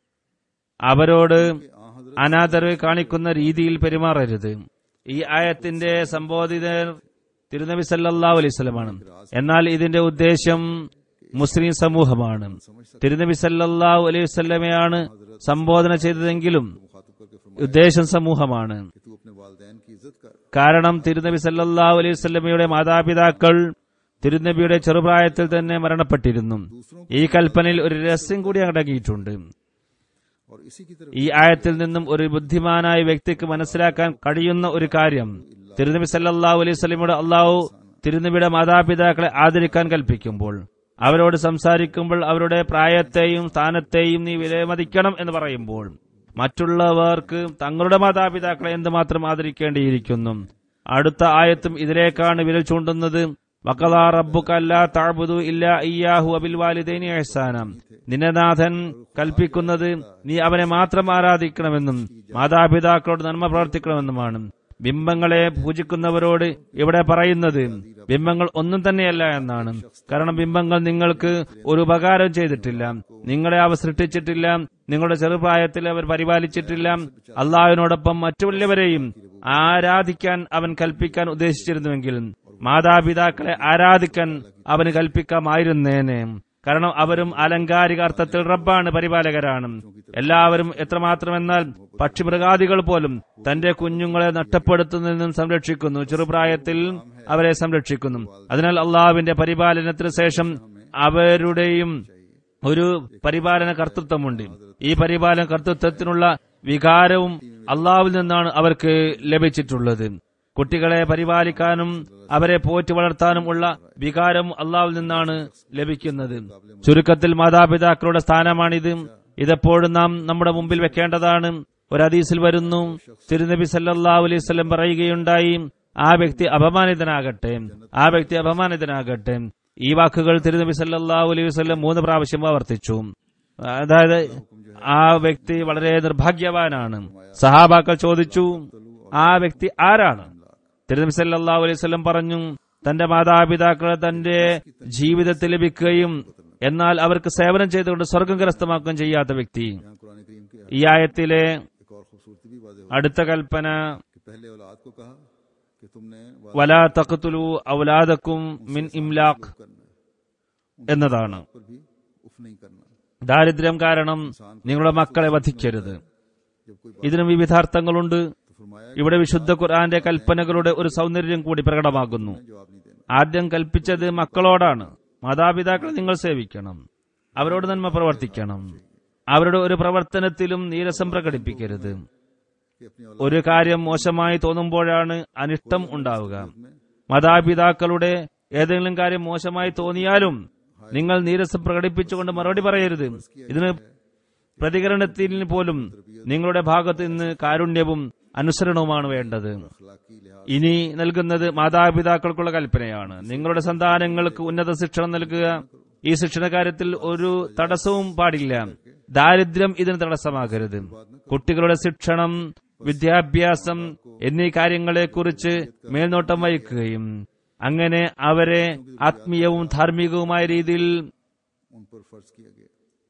അവരോട് आ हजरत അനാദരവ് കാണിക്കുന്ന രീതിയിൽ പെരുമാറരുത് ഈ ആയത്തിന്റെ സംബോധിതർ തിരുനബി സല്ലല്ലാഹു അലൈഹി സ്വലമാണ് എന്നാൽ ഇതിന്റെ ഉദ്ദേശം മുസ്ലിം സമൂഹമാണ് തിരുനബി സല്ലല്ലാഹു അലൈഹി വസല്ലമയാണ് സംബോധന ചെയ്തതെങ്കിലും मुखातब करके फरमाया ഉദ്ദേശം സമൂഹമാണ് कि तू अपने वालदैन की इज्जत कर കാരണം തിരുനബി സല്ലല്ലാഹു അലൈഹി വസല്ലമയുടെ മാതാപിതാക്കൾ തിരുനബിയുടെ ചെറുപ്രായത്തിൽ തന്നെ മരണപ്പെട്ടിരുന്നു ഈ കൽപ്പനയിൽ ഒരു രഹസ്യം കൂടി അടങ്ങിയിട്ടുണ്ട് और इसी की तरफ ഈ ആയത്തിൽ നിന്നും ഒരു ബുദ്ധിമാനായ വ്യക്തിക്ക് മനസ്സിലാക്കാൻ കഴിയുന്ന ഒരു കാര്യം തിരുനബി സല്ലല്ലാഹു അലൈഹി സ്വലമിയുടെ അള്ളാഹു തിരുനബിയുടെ മാതാപിതാക്കളെ ആദരിക്കാൻ കൽപ്പിക്കുമ്പോൾ അവരോട് സംസാരിക്കുമ്പോൾ അവരുടെ പ്രായത്തെയും സ്ഥാനത്തെയും നീ വിലമതിക്കണം എന്ന് പറയുമ്പോൾ മറ്റുള്ളവർക്ക് തങ്ങളുടെ മാതാപിതാക്കളെ എന്തുമാത്രം ആദരിക്കേണ്ടിയിരിക്കുന്നു അടുത്ത ആയത്തും ഇതിലേക്കാണ് വിരൽ ചൂണ്ടുന്നത് വക്കലാ റബ്ബുക അല്ലാ തഅബുദു ഇല്ലാ ഇയ്യാഹു വബിൽ വാലിദൈനി ഇഹ്സാനം നിന്റെ നാഥൻ കൽപ്പിക്കുന്നത് നീ അവനെ മാത്രം ആരാധിക്കണമെന്നും മാതാപിതാക്കളോട് നന്മ പ്രവർത്തിക്കണമെന്നുമാണ് ബിംബങ്ങളെ പൂജിക്കുന്നവരോട് ഇവിടെ പറയുന്നത് ബിംബങ്ങൾ ഒന്നും തന്നെയല്ല എന്നാണ് കാരണം ബിംബങ്ങൾ നിങ്ങൾക്ക് ഒരു ഉപകാരം ചെയ്തിട്ടില്ല നിങ്ങളെ അവ സൃഷ്ടിച്ചിട്ടില്ല നിങ്ങളുടെ ചെറുപ്രായത്തിൽ അവർ പരിപാലിച്ചിട്ടില്ല അള്ളാഹുവിനോടൊപ്പം മറ്റു വല്ലവരെയും ആരാധിക്കാൻ അവൻ കൽപ്പിക്കാൻ ഉദ്ദേശിച്ചിരുന്നുവെങ്കിൽ മാതാപിതാക്കളെ ആരാധിക്കാൻ അവന് കൽപ്പിക്കാമായിരുന്നേനെ കാരണം അവരും ആലങ്കാരിക അർത്ഥത്തിൽ റബ്ബാണ് പരിപാലകരാണ് എല്ലാവരും എത്രമാത്രമെന്നാൽ പക്ഷിമൃഗാദികൾ പോലും തന്റെ കുഞ്ഞുങ്ങളെ നഷ്ടപ്പെടുത്തുന്നതിൽ നിന്നും സംരക്ഷിക്കുന്നു ചെറുപ്രായത്തിൽ അവരെ സംരക്ഷിക്കുന്നു അതിനാൽ അള്ളാഹുവിന്റെ പരിപാലനത്തിന് ശേഷം അവരുടെയും ഒരു പരിപാലന കർത്തൃത്വമുണ്ട് ഈ പരിപാലന കർത്തൃത്വത്തിനുള്ള വികാരവും അള്ളാഹുവിൽ നിന്നാണ് അവർക്ക് ലഭിച്ചിട്ടുള്ളത് കുട്ടികളെ പരിപാലിക്കാനും അവരെ പോറ്റി വളർത്താനും ഉള്ള വികാരം അള്ളാഹുവിൽ നിന്നാണ് ലഭിക്കുന്നത് ചുരുക്കത്തിൽ മാതാപിതാക്കളുടെ സ്ഥാനമാണിത് ഇതെപ്പോഴും നാം നമ്മുടെ മുമ്പിൽ വെക്കേണ്ടതാണ് ഒരു ഹദീസിൽ വരുന്നു തിരുനബി സല്ലല്ലാഹു അലൈഹി വസല്ലം പറയുകയുണ്ടായി ആ വ്യക്തി അപമാനിതനാകട്ടെ ആ വ്യക്തി അപമാനിതനാകട്ടെ ഈ വാക്കുകൾ തിരുനബി സല്ലല്ലാഹു അലൈഹി വസല്ലം മൂന്ന് പ്രാവശ്യം ആവർത്തിച്ചു അതായത് ആ വ്യക്തി വളരെ നിർഭാഗ്യവാനാണ് സഹാബാക്കൾ ചോദിച്ചു ആ വ്യക്തി ആരാണ് തിരുനബി സല്ലല്ലാഹു അലൈഹി വസല്ലം പറഞ്ഞു തന്റെ മാതാപിതാക്കളെ തന്റെ ജീവിതത്തിൽ ലഭിക്കുകയും എന്നാൽ അവർക്ക് സേവനം ചെയ്തുകൊണ്ട് സ്വർഗം കരസ്ഥമാക്കുകയും ചെയ്യാത്ത വ്യക്തി यहाँ कुरान करीम के ഈ ആയത്തിലെ एक और खूबसूरती भी वादे हो അടുത്ത കൽപ്പന कि पहले औलाद को कहा कि तुमने വലാ തഖ്തുലു ഔലാദക്കും മിൻ ഇംലാഖ് करना എന്നതാണ് पर भी उफ नहीं करना ദാരിദ്ര്യം കാരണം നിങ്ങളുടെ മക്കളെ വധിക്കരുത് जब कोई ഇതിനും വിവിധാർത്ഥങ്ങളുണ്ട് तो फरमाया ഇവിടെ വിശുദ്ധ ഖുർആന്റെ കൽപ്പനകളുടെ ഒരു സൗന്ദര്യം കൂടി പ്രകടമാകുന്നു जवाब नहीं देना ആദ്യം കൽപ്പിച്ചത് മക്കളോടാണ് മാതാപിതാക്കളെ നിങ്ങൾ സേവിക്കണം അവരോട് നന്മ പ്രവർത്തിക്കണം അവരുടെ ഒരു പ്രവർത്തനത്തിലും നീരസം പ്രകടിപ്പിക്കരുത് कि अपनी औलाद ഒരു കാര്യം മോശമായി തോന്നുമ്പോഴാണ് അനിഷ്ടം ഉണ്ടാവുക മാതാപിതാക്കളുടെ ഏതെങ്കിലും കാര്യം മോശമായി തോന്നിയാലും നിങ്ങൾ നീരസം പ്രകടിപ്പിച്ചുകൊണ്ട് മറുപടി പറയരുത് ഇതിന് പ്രതികരണത്തിന് പോലും നിങ്ങളുടെ ഭാഗത്ത് നിന്ന് കാരുണ്യവും അനുസരണവുമാണ് വേണ്ടത് अखलाकी लिहाज ഇനി നൽകുന്നത് മാതാപിതാക്കൾക്കുള്ള കൽപ്പനയാണ് നിങ്ങളുടെ സന്താനങ്ങൾക്ക് ഉന്നത ശിക്ഷണം നൽകുക ഈ ശിക്ഷണ കാര്യത്തിൽ ഒരു തടസ്സവും പാടില്ല ദാരിദ്ര്യം ഇതിന് തടസ്സമാകരുത് കുട്ടികളുടെ ശിക്ഷണം വിദ്യാഭ്യാസം എന്നീ കാര്യങ്ങളെക്കുറിച്ച് മേൽനോട്ടം വഹിക്കുകയും അങ്ങനെ അവരെ ആത്മീയവും ധാർമ്മികവുമായ രീതിയിൽ उन पर फर्ज किया गया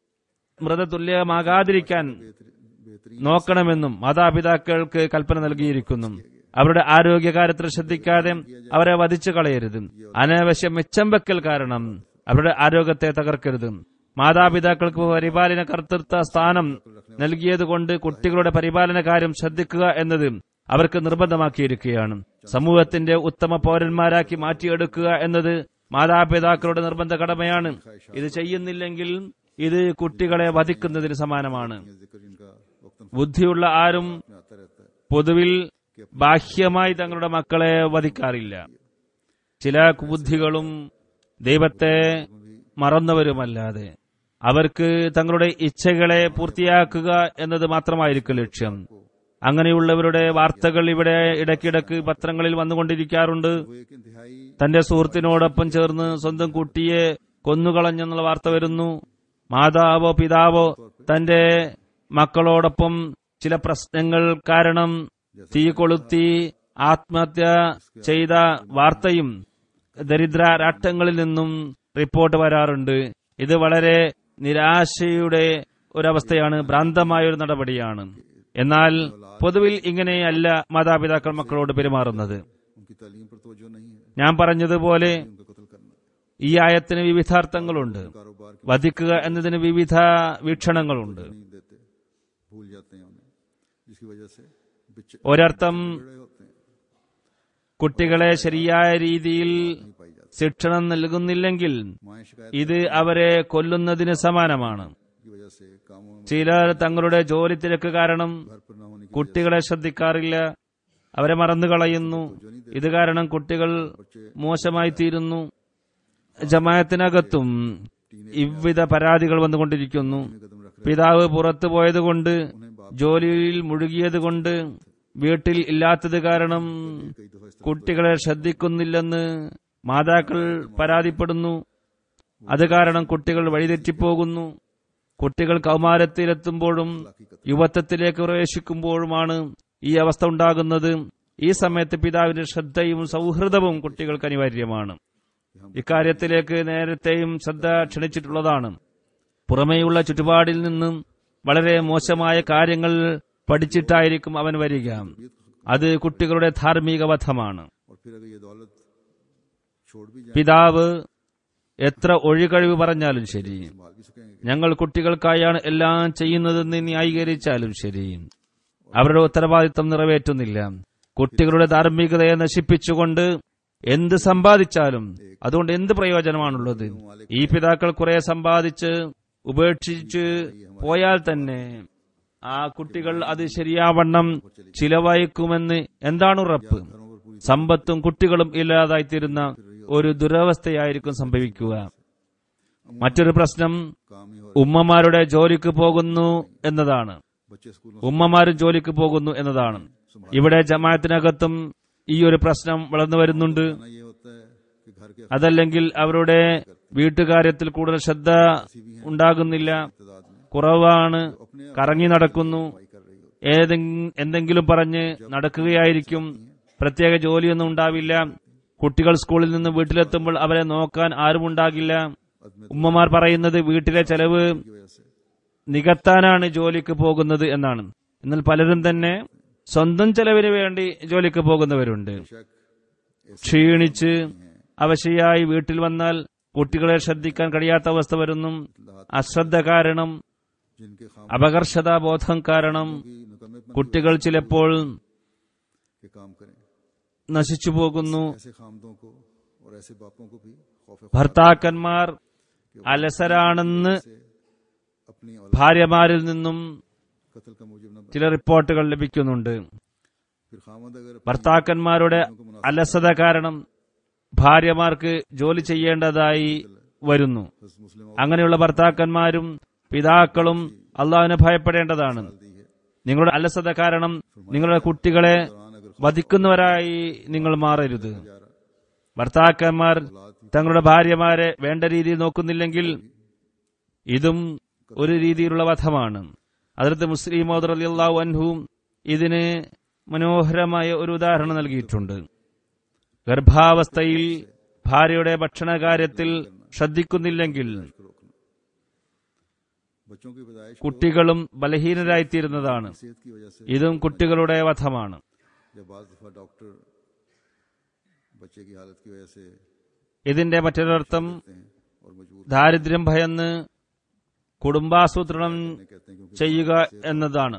മൃതതുല്യമാകാതിരിക്കാൻ बेहतरीन നോക്കണമെന്നും മാതാപിതാക്കൾക്ക് കൽപ്പന നൽകിയിരിക്കുന്നു അവരുടെ ആരോഗ്യകാര്യത്തിൽ ശ്രദ്ധിക്കാതെ അവരെ വധിച്ചു കളയരുത് അനാവശ്യ മിച്ചം വെക്കൽ കാരണം അവരുടെ ആരോഗ്യത്തെ തകർക്കരുത് മാതാപിതാക്കൾക്ക് പരിപാലന കർത്തൃത്വ സ്ഥാനം നൽകിയതുകൊണ്ട് കുട്ടികളുടെ പരിപാലന കാര്യം ശ്രദ്ധിക്കുക എന്നത് അവർക്ക് നിർബന്ധമാക്കിയിരിക്കുകയാണ് സമൂഹത്തിന്റെ ഉത്തമ പൗരന്മാരാക്കി മാറ്റിയെടുക്കുക എന്നത് മാതാപിതാക്കളുടെ നിർബന്ധ കടമയാണ് ഇത് ചെയ്യുന്നില്ലെങ്കിൽ ഇത് കുട്ടികളെ വധിക്കുന്നതിന് സമാനമാണ് ये जिक्र इनका वक्तन ബുദ്ധിയുള്ള ആരും में आता रहता है പൊതുവിൽ ബാഹ്യമായി തങ്ങളുടെ മക്കളെ വധിക്കാറില്ല ചില ബുദ്ധികളും ദൈവത്തെ മറന്നവരുമല്ലാതെ അവർക്ക് തങ്ങളുടെ ഇച്ഛകളെ പൂർത്തിയാക്കുക എന്നത് മാത്രമായിരിക്കും ലക്ഷ്യം അങ്ങനെയുള്ളവരുടെ വാർത്തകൾ ഇവിടെ ഇടയ്ക്കിടയ്ക്ക് പത്രങ്ങളിൽ വന്നുകൊണ്ടിരിക്കാറുണ്ട് वो एक इंतहाई തന്റെ സുഹൃത്തിനോടൊപ്പം ചേർന്ന് സ്വന്തം കുട്ടിയെ കൊന്നുകളഞ്ഞെന്നുള്ള വാർത്ത വരുന്നു മാതാവോ പിതാവോ തന്റെ മക്കളോടൊപ്പം ചില പ്രശ്നങ്ങൾ കാരണം തീ കൊളുത്തി ആത്മഹത്യ ചെയ്ത വാർത്തയും ദരിദ്ര രാഷ്ട്രങ്ങളിൽ നിന്നും റിപ്പോർട്ട് വരാറുണ്ട് ഇത് വളരെ നിരാശയുടെ ഒരവസ്ഥയാണ് ഭ്രാന്തമായ ഒരു നടപടിയാണ് എന്നാൽ പൊതുവിൽ ഇങ്ങനെയല്ല മാതാപിതാക്കൾ മക്കളോട് പെരുമാറുന്നത് उनकी तालीम पर तवज्जो नहीं है ഞാൻ പറഞ്ഞതുപോലെ उनका कत्ल करना ഈ ആയത്തിന് വിവിധാർത്ഥങ്ങളുണ്ട് कारोबार की വധിക്കുക എന്നതിന് വിവിധ വീക്ഷണങ്ങളുണ്ട് नहीं देते भूल जाते हैं उन्हें जिसकी वजह से बिच- ഒരർത്ഥം बड़े होते हैं കുട്ടികളെ ശരിയായ രീതിയിൽ नहीं पाई जाती ശിക്ഷണം നൽകുന്നില്ലെങ്കിൽ माए शिकायत ഇത് അവരെ കൊല്ലുന്നതിന് സമാനമാണ് की वजह से कामों में ചിലർ തങ്ങളുടെ ജോലി തിരക്ക് കാരണം घर पर न होने की കുട്ടികളെ ശ്രദ്ധിക്കാറില്ല അവരെ മറന്നു കളയുന്നു ഇത് കാരണം കുട്ടികൾ മോശമായി തീരുന്നു ജമായത്തിനകത്തും ഇவ்வித പരാതികൾ വന്നുകൊണ്ടിരിക്കുന്നു कदम रख പിതാവ് പുറത്തു പോയതുകൊണ്ട് ജോലിയിൽ മുഴുകിയതുകൊണ്ട് വീട്ടിൽ ഇല്ലാത്തത് കാരണം कई दफा इस കുട്ടികളെ ശ്രദ്ധിക്കുന്നില്ലെന്ന് മാതാക്കൾ പരാതിപ്പെടുന്നു അത് കാരണം കുട്ടികൾ വഴിതെറ്റിപ്പോകുന്നു കുട്ടികൾ കൗമാരത്തിലെത്തുമ്പോഴും യുവത്വത്തിലേക്ക് പ്രവേശിക്കുമ്പോഴുമാണ് ഈ അവസ്ഥ ഉണ്ടാകുന്നത് ഈ സമയത്ത് പിതാവിന്റെ ശ്രദ്ധയും സൗഹൃദവും കുട്ടികൾക്ക് അനിവാര്യമാണ് ഇക്കാര്യത്തിലേക്ക് നേരത്തെയും ശ്രദ്ധ ക്ഷണിച്ചിട്ടുള്ളതാണ് പുറമേയുള്ള ചുറ്റുപാടിൽ നിന്നും വളരെ മോശമായ കാര്യങ്ങൾ പഠിച്ചിട്ടായിരിക്കും അവൻ വരിക അത് കുട്ടികളുടെ ധാർമ്മിക വധമാണ് और फिर अगर ये दौलत छोड़ भी जाए പിതാവ് എത്ര ഒഴികഴിവ് പറഞ്ഞാലും ശരി संभाल भी सकेंगे ഞങ്ങൾ കുട്ടികൾക്കായാണ് എല്ലാം ചെയ്യുന്നതെന്ന് ന്യായീകരിച്ചാലും ശരി അവരുടെ ഉത്തരവാദിത്തം നിറവേറ്റുന്നില്ല കുട്ടികളുടെ ധാർമ്മികതയെ നശിപ്പിച്ചുകൊണ്ട് എന്ത് സമ്പാദിച്ചാലും അതുകൊണ്ട് എന്ത് പ്രയോജനമാണുള്ളത് ഈ പിതാക്കൾ കുറെ സമ്പാദിച്ച് ഉപേക്ഷിച്ച് പോയാൽ തന്നെ ആ കുട്ടികൾ അത് ശരിയാവണ്ണം ചിലവഴിക്കുമെന്ന് എന്താണ് ഉറപ്പ് സമ്പത്തും കുട്ടികളും ഇല്ലാതായിത്തീരുന്ന ഒരു ദുരവസ്ഥയായിരിക്കും സംഭവിക്കുക മറ്റൊരു പ്രശ്നം काम ही हो ഉമ്മമാരുടെ ജോലിക്ക് പോകുന്നു എന്നതാണ് बच्चे स्कूलों ഉമ്മമാരും ജോലിക്ക് പോകുന്നു എന്നതാണ് ഇവിടെ ജമാഅത്തിനകത്തും ഈ ഒരു പ്രശ്നം വളർന്നു വരുന്നുണ്ട് में ये होता है कि घर के അതല്ലെങ്കിൽ അവരുടെ വീട്ടുകാര്യത്തിൽ കൂടുതൽ ശ്രദ്ധ ഉണ്ടാകുന്നില്ല इकतदाद में കുറവാണ് കറങ്ങി നടക്കുന്നു कर रही हो ഏതെങ്കിലും എന്തെങ്കിലും പറഞ്ഞ് നടക്കുകയായിരിക്കും പ്രത്യേക ജോലിയൊന്നും ഉണ്ടാവില്ല കുട്ടികൾ സ്കൂളിൽ നിന്ന് വീട്ടിലെത്തുമ്പോൾ അവരെ നോക്കാൻ ആരുമുണ്ടാകില്ല ഉമ്മമാർ പറയുന്നത് വീട്ടിലെ ചെലവ് की वजह से നികത്താനാണ് ജോലിക്ക് പോകുന്നത് എന്നാണ് എന്നാൽ പലരും തന്നെ സ്വന്തം ചെലവിന് വേണ്ടി ജോലിക്ക് പോകുന്നവരുണ്ട് शक ക്ഷീണിച്ച് അവശയായി വീട്ടിൽ വന്നാൽ കുട്ടികളെ ശ്രദ്ധിക്കാൻ കഴിയാത്ത അവസ്ഥ വരുന്നു അശ്രദ്ധ കാരണം जिनके खाम അപകർഷതാബോധം കാരണം की नकम्मे കുട്ടികൾ ചിലപ്പോൾ के काम करें നശിച്ചു പോകുന്നു ऐसे खामदों को और ऐसे बापों को भी खौफ ഭർത്താക്കന്മാർ അലസരാണെന്ന് से अपनी औलाद ഭാര്യമാരിൽ നിന്നും कत्ल का मूजिब न बने ചില റിപ്പോർട്ടുകൾ ലഭിക്കുന്നുണ്ട് फिर खामद अगर अपनी ഭർത്താക്കന്മാരുടെ അലസത കാരണം ഭാര്യമാർക്ക് ജോലി ചെയ്യേണ്ടതായി വരുന്നു हज़रत मुस्लिम അങ്ങനെയുള്ള ഭർത്താക്കന്മാരും പിതാക്കളും അള്ളാഹുവിനെ ഭയപ്പെടേണ്ടതാണ് दी है നിങ്ങളുടെ അലസത കാരണം നിങ്ങളുടെ കുട്ടികളെ कुरान अगर വധിക്കുന്നവരായി നിങ്ങൾ മാറരുത് ഭർത്താക്കന്മാർ തങ്ങളുടെ ഭാര്യമാരെ വേണ്ട രീതിയിൽ നോക്കുന്നില്ലെങ്കിൽ ഇതും ഒരു രീതിയിലുള്ള വധമാണ് അതിർത്ത് മുസ്ലിം അള്ളാഹു അൻഹും ഇതിന് മനോഹരമായ ഒരു ഉദാഹരണം നൽകിയിട്ടുണ്ട് ഗർഭാവസ്ഥയിൽ ഭാര്യയുടെ ഭക്ഷണകാര്യത്തിൽ ശ്രദ്ധിക്കുന്നില്ലെങ്കിൽ रोकना बच्चों की पैदाइश കുട്ടികളും ബലഹീനരായിത്തീരുന്നതാണ് सेहत की वजह से ഇതും കുട്ടികളുടെ വധമാണ് जब बाज दफा डॉक्टर बच्चे की हालत की वजह से ഇതിന്റെ മറ്റൊരർത്ഥം हैं और मजबूर ദാരിദ്ര്യം ഭയന്ന് കുടുംബാസൂത്രണം कहते हैं क्योंकि ചെയ്യുക എന്നതാണ്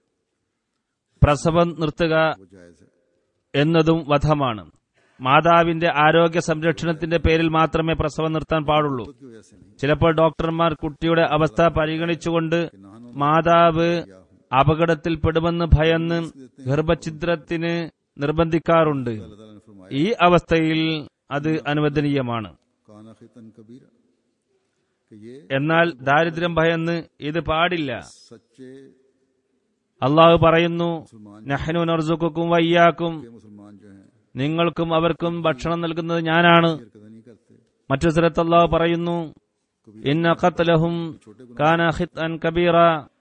പ്രസവം നിർത്തുക वो जायज है എന്നതും വധമാണ് മാതാവിന്റെ ആരോഗ്യ സംരക്ഷണത്തിന്റെ പേരിൽ മാത്രമേ പ്രസവം നിർത്താൻ പാടുള്ളൂ खुद की वजह से नहीं ചിലപ്പോൾ ഡോക്ടർമാർ കുട്ടിയുടെ അവസ്ഥ പരിഗണിച്ചുകൊണ്ട് മാതാവ് അപകടത്തിൽപ്പെടുമെന്ന് ഭയന്ന് ഗർഭഛിദ്രത്തിന് നിർബന്ധിക്കാറുണ്ട് अल्लाह ताला ने फरमाया ഈ അവസ്ഥയിൽ അത് അനുവദനീയമാണ് काना खितन कबीरा कि ये എന്നാൽ ദാരിദ്ര്യം ഭയന്ന് ഇത് പാടില്ല सच्चे അള്ളാഹു പറയുന്നു നഹ്നു നർസുക്കും വയ്യാക്കും के मुसलमान जो हैं നിങ്ങൾക്കും അവർക്കും ഭക്ഷണം നൽകുന്നത് ഞാനാണ് कदर नहीं करते മറ്റു സ്ഥലത്ത് അള്ളാഹു പറയുന്നു ഇന്ന ഖത്ലഹും കാന ഖിത്അൻ കബീറ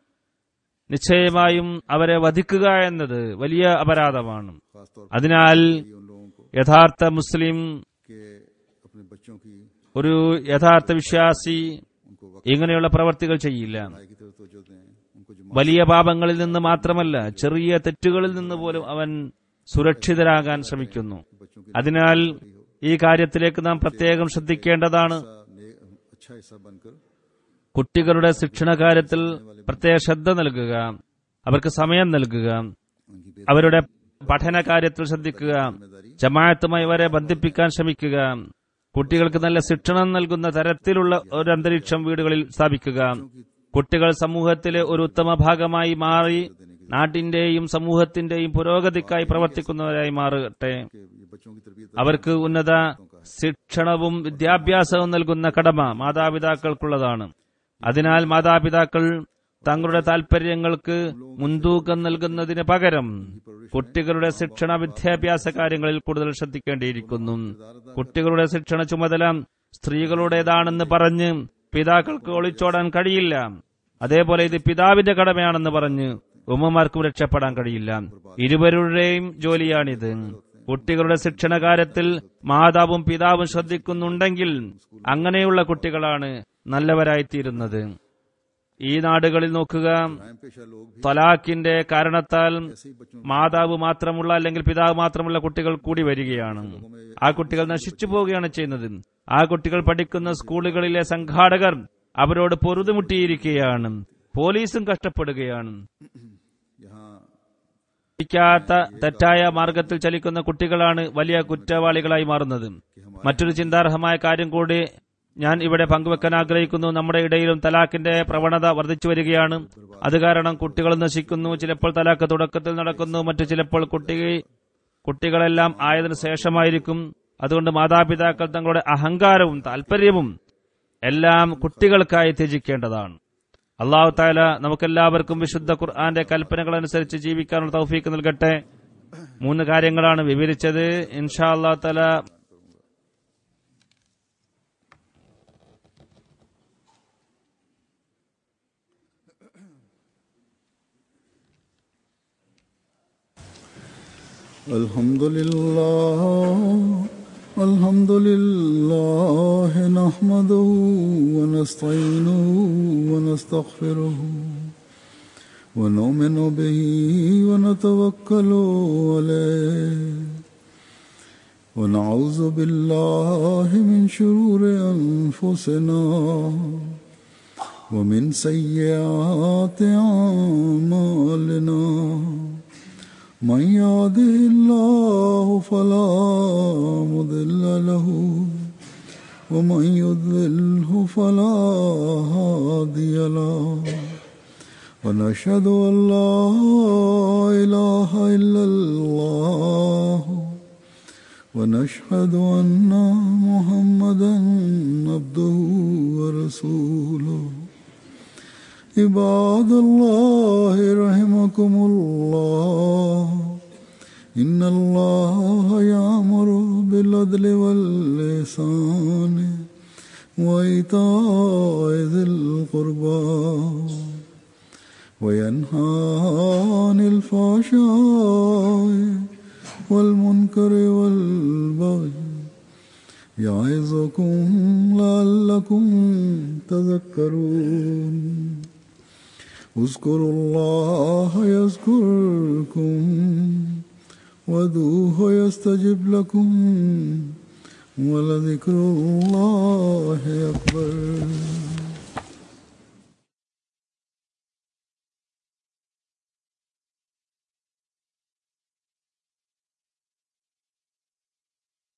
നിശ്ചയമായും അവരെ വധിക്കുക എന്നത് വലിയ അപരാധമാണ് खासतौर അതിനാൽ पर उन लोगों को യഥാർത്ഥ മുസ്ലിം कि अपने बच्चों की ഒരു യഥാർത്ഥ വിശ്വാസി उनको वक्त ഇങ്ങനെയുള്ള പ്രവർത്തികൾ ചെയ്യില്ല की तरफ तो जो दें उनको जो വലിയ പാപങ്ങളിൽ നിന്ന് മാത്രമല്ല ചെറിയ തെറ്റുകളിൽ നിന്ന് പോലും അവൻ സുരക്ഷിതരാകാൻ ശ്രമിക്കുന്നു बच्चों की അതിനാൽ ഈ കാര്യത്തിലേക്ക് നാം പ്രത്യേകം ശ്രദ്ധിക്കേണ്ടതാണ് हिस्सा ने- अच्छा हिस्सा बनकर കുട്ടികളുടെ ശിക്ഷണ കാര്യത്തിൽ പ്രത്യേക ശ്രദ്ധ നൽകുക അവർക്ക് സമയം നൽകുക उनकी बेहतर അവരുടെ പഠന കാര്യത്തിൽ ശ്രദ്ധിക്കുക ജമാഅത്തുമായി അവരെ ബന്ധിപ്പിക്കാൻ ശ്രമിക്കുക കുട്ടികൾക്ക് നല്ല ശിക്ഷണം നൽകുന്ന തരത്തിലുള്ള ഒരു അന്തരീക്ഷം വീടുകളിൽ സ്ഥാപിക്കുക കുട്ടികൾ സമൂഹത്തിലെ ഒരു ഉത്തമ ഭാഗമായി മാറി നാട്ടിന്റെയും സമൂഹത്തിന്റെയും പുരോഗതിക്കായി പ്രവർത്തിക്കുന്നവരായി മാറട്ടെ के ये बच्चों की तरबियत അവർക്ക് ഉന്നത ശിക്ഷണവും വിദ്യാഭ്യാസവും നൽകുന്ന കടമ മാതാപിതാക്കൾക്കുള്ളതാണ് അതിനാൽ മാതാപിതാക്കൾ തങ്ങളുടെ താൽപര്യങ്ങൾക്ക് മുൻതൂക്കം നൽകുന്നതിന് പകരം കുട്ടികളുടെ ശിക്ഷണ വിദ്യാഭ്യാസ കാര്യങ്ങളിൽ കൂടുതൽ ശ്രദ്ധിക്കേണ്ടിയിരിക്കുന്നു കുട്ടികളുടെ ശിക്ഷണ ചുമതല സ്ത്രീകളുടേതാണെന്ന് പറഞ്ഞ് പിതാക്കൾക്ക് ഒളിച്ചോടാൻ കഴിയില്ല അതേപോലെ ഇത് പിതാവിന്റെ കടമയാണെന്ന് പറഞ്ഞ് ഉമ്മമാർക്കും രക്ഷപ്പെടാൻ കഴിയില്ല ഇരുവരുടെയും ജോലിയാണിത് കുട്ടികളുടെ ശിക്ഷണ കാര്യത്തിൽ മാതാവും പിതാവും ശ്രദ്ധിക്കുന്നുണ്ടെങ്കിൽ അങ്ങനെയുള്ള കുട്ടികളാണ് നല്ലവരായിത്തീരുന്നത് ഈ നാടുകളിൽ നോക്കുക कायम पेशा लोग भी തലാഖിന്റെ കാരണത്താൽ ऐसे ही बच्चों മാതാവ് മാത്രമുള്ള അല്ലെങ്കിൽ പിതാവ് മാത്രമുള്ള കുട്ടികൾ കൂടി വരികയാണ് ആ കുട്ടികൾ നശിച്ചു പോവുകയാണ് ചെയ്യുന്നത് ആ കുട്ടികൾ പഠിക്കുന്ന സ്കൂളുകളിലെ സംഘാടകർ അവരോട് പൊറുതുമുട്ടിയിരിക്കുകയാണ് പോലീസും കഷ്ടപ്പെടുകയാണ് यहाँ പഠിക്കാത്ത തെറ്റായ മാർഗത്തിൽ ചലിക്കുന്ന കുട്ടികളാണ് വലിയ കുറ്റവാളികളായി മാറുന്നത് മറ്റൊരു ചിന്താർഹമായ കാര്യം കൂടി ഞാൻ ഇവിടെ പങ്കുവെക്കാൻ ആഗ്രഹിക്കുന്നു നമ്മുടെ ഇടയിലും തലാഖിന്റെ പ്രവണത വർദ്ധിച്ചു വരികയാണ് അത് കാരണം കുട്ടികൾ നശിക്കുന്നു ചിലപ്പോൾ തലാഖ് തുടക്കത്തിൽ നടക്കുന്നു മറ്റു ചിലപ്പോൾ കുട്ടി കുട്ടികളെല്ലാം ആയതിനു ശേഷമായിരിക്കും അതുകൊണ്ട് മാതാപിതാക്കൾ തങ്ങളുടെ അഹങ്കാരവും താല്പര്യവും എല്ലാം കുട്ടികൾക്കായി ത്യജിക്കേണ്ടതാണ് അള്ളാഹു താല നമുക്കെല്ലാവർക്കും വിശുദ്ധ ഖുർആന്റെ കൽപ്പനകൾ അനുസരിച്ച് ജീവിക്കാനുള്ള തൗഫീക്ക് നൽകട്ടെ മൂന്ന് കാര്യങ്ങളാണ് വിവരിച്ചത് ഇൻഷാ അള്ളാഹു താല الحمد لله الحمد لله نحمده ونستعينه ونستغفره ونؤمن به ونتوكل عليه ونعوذ بالله من شرور أنفسنا ومن سيئات أعمالنا من يهده الله فلا مضل له ومن يضلله فلا هادي له ونشهد ان لا اله الا الله ونشهد ان محمدا عبده ورسوله عباد الله رحمكم الله إن الله يأمر بالعدل واللسان وإيتاء ذي القربى وينهى عن الفحشاء والمنكر والبغي يعظكم لعلكم تذكرون اذكروا الله يذكركم وادعوه يستجب لكم ولذكر الله أكبر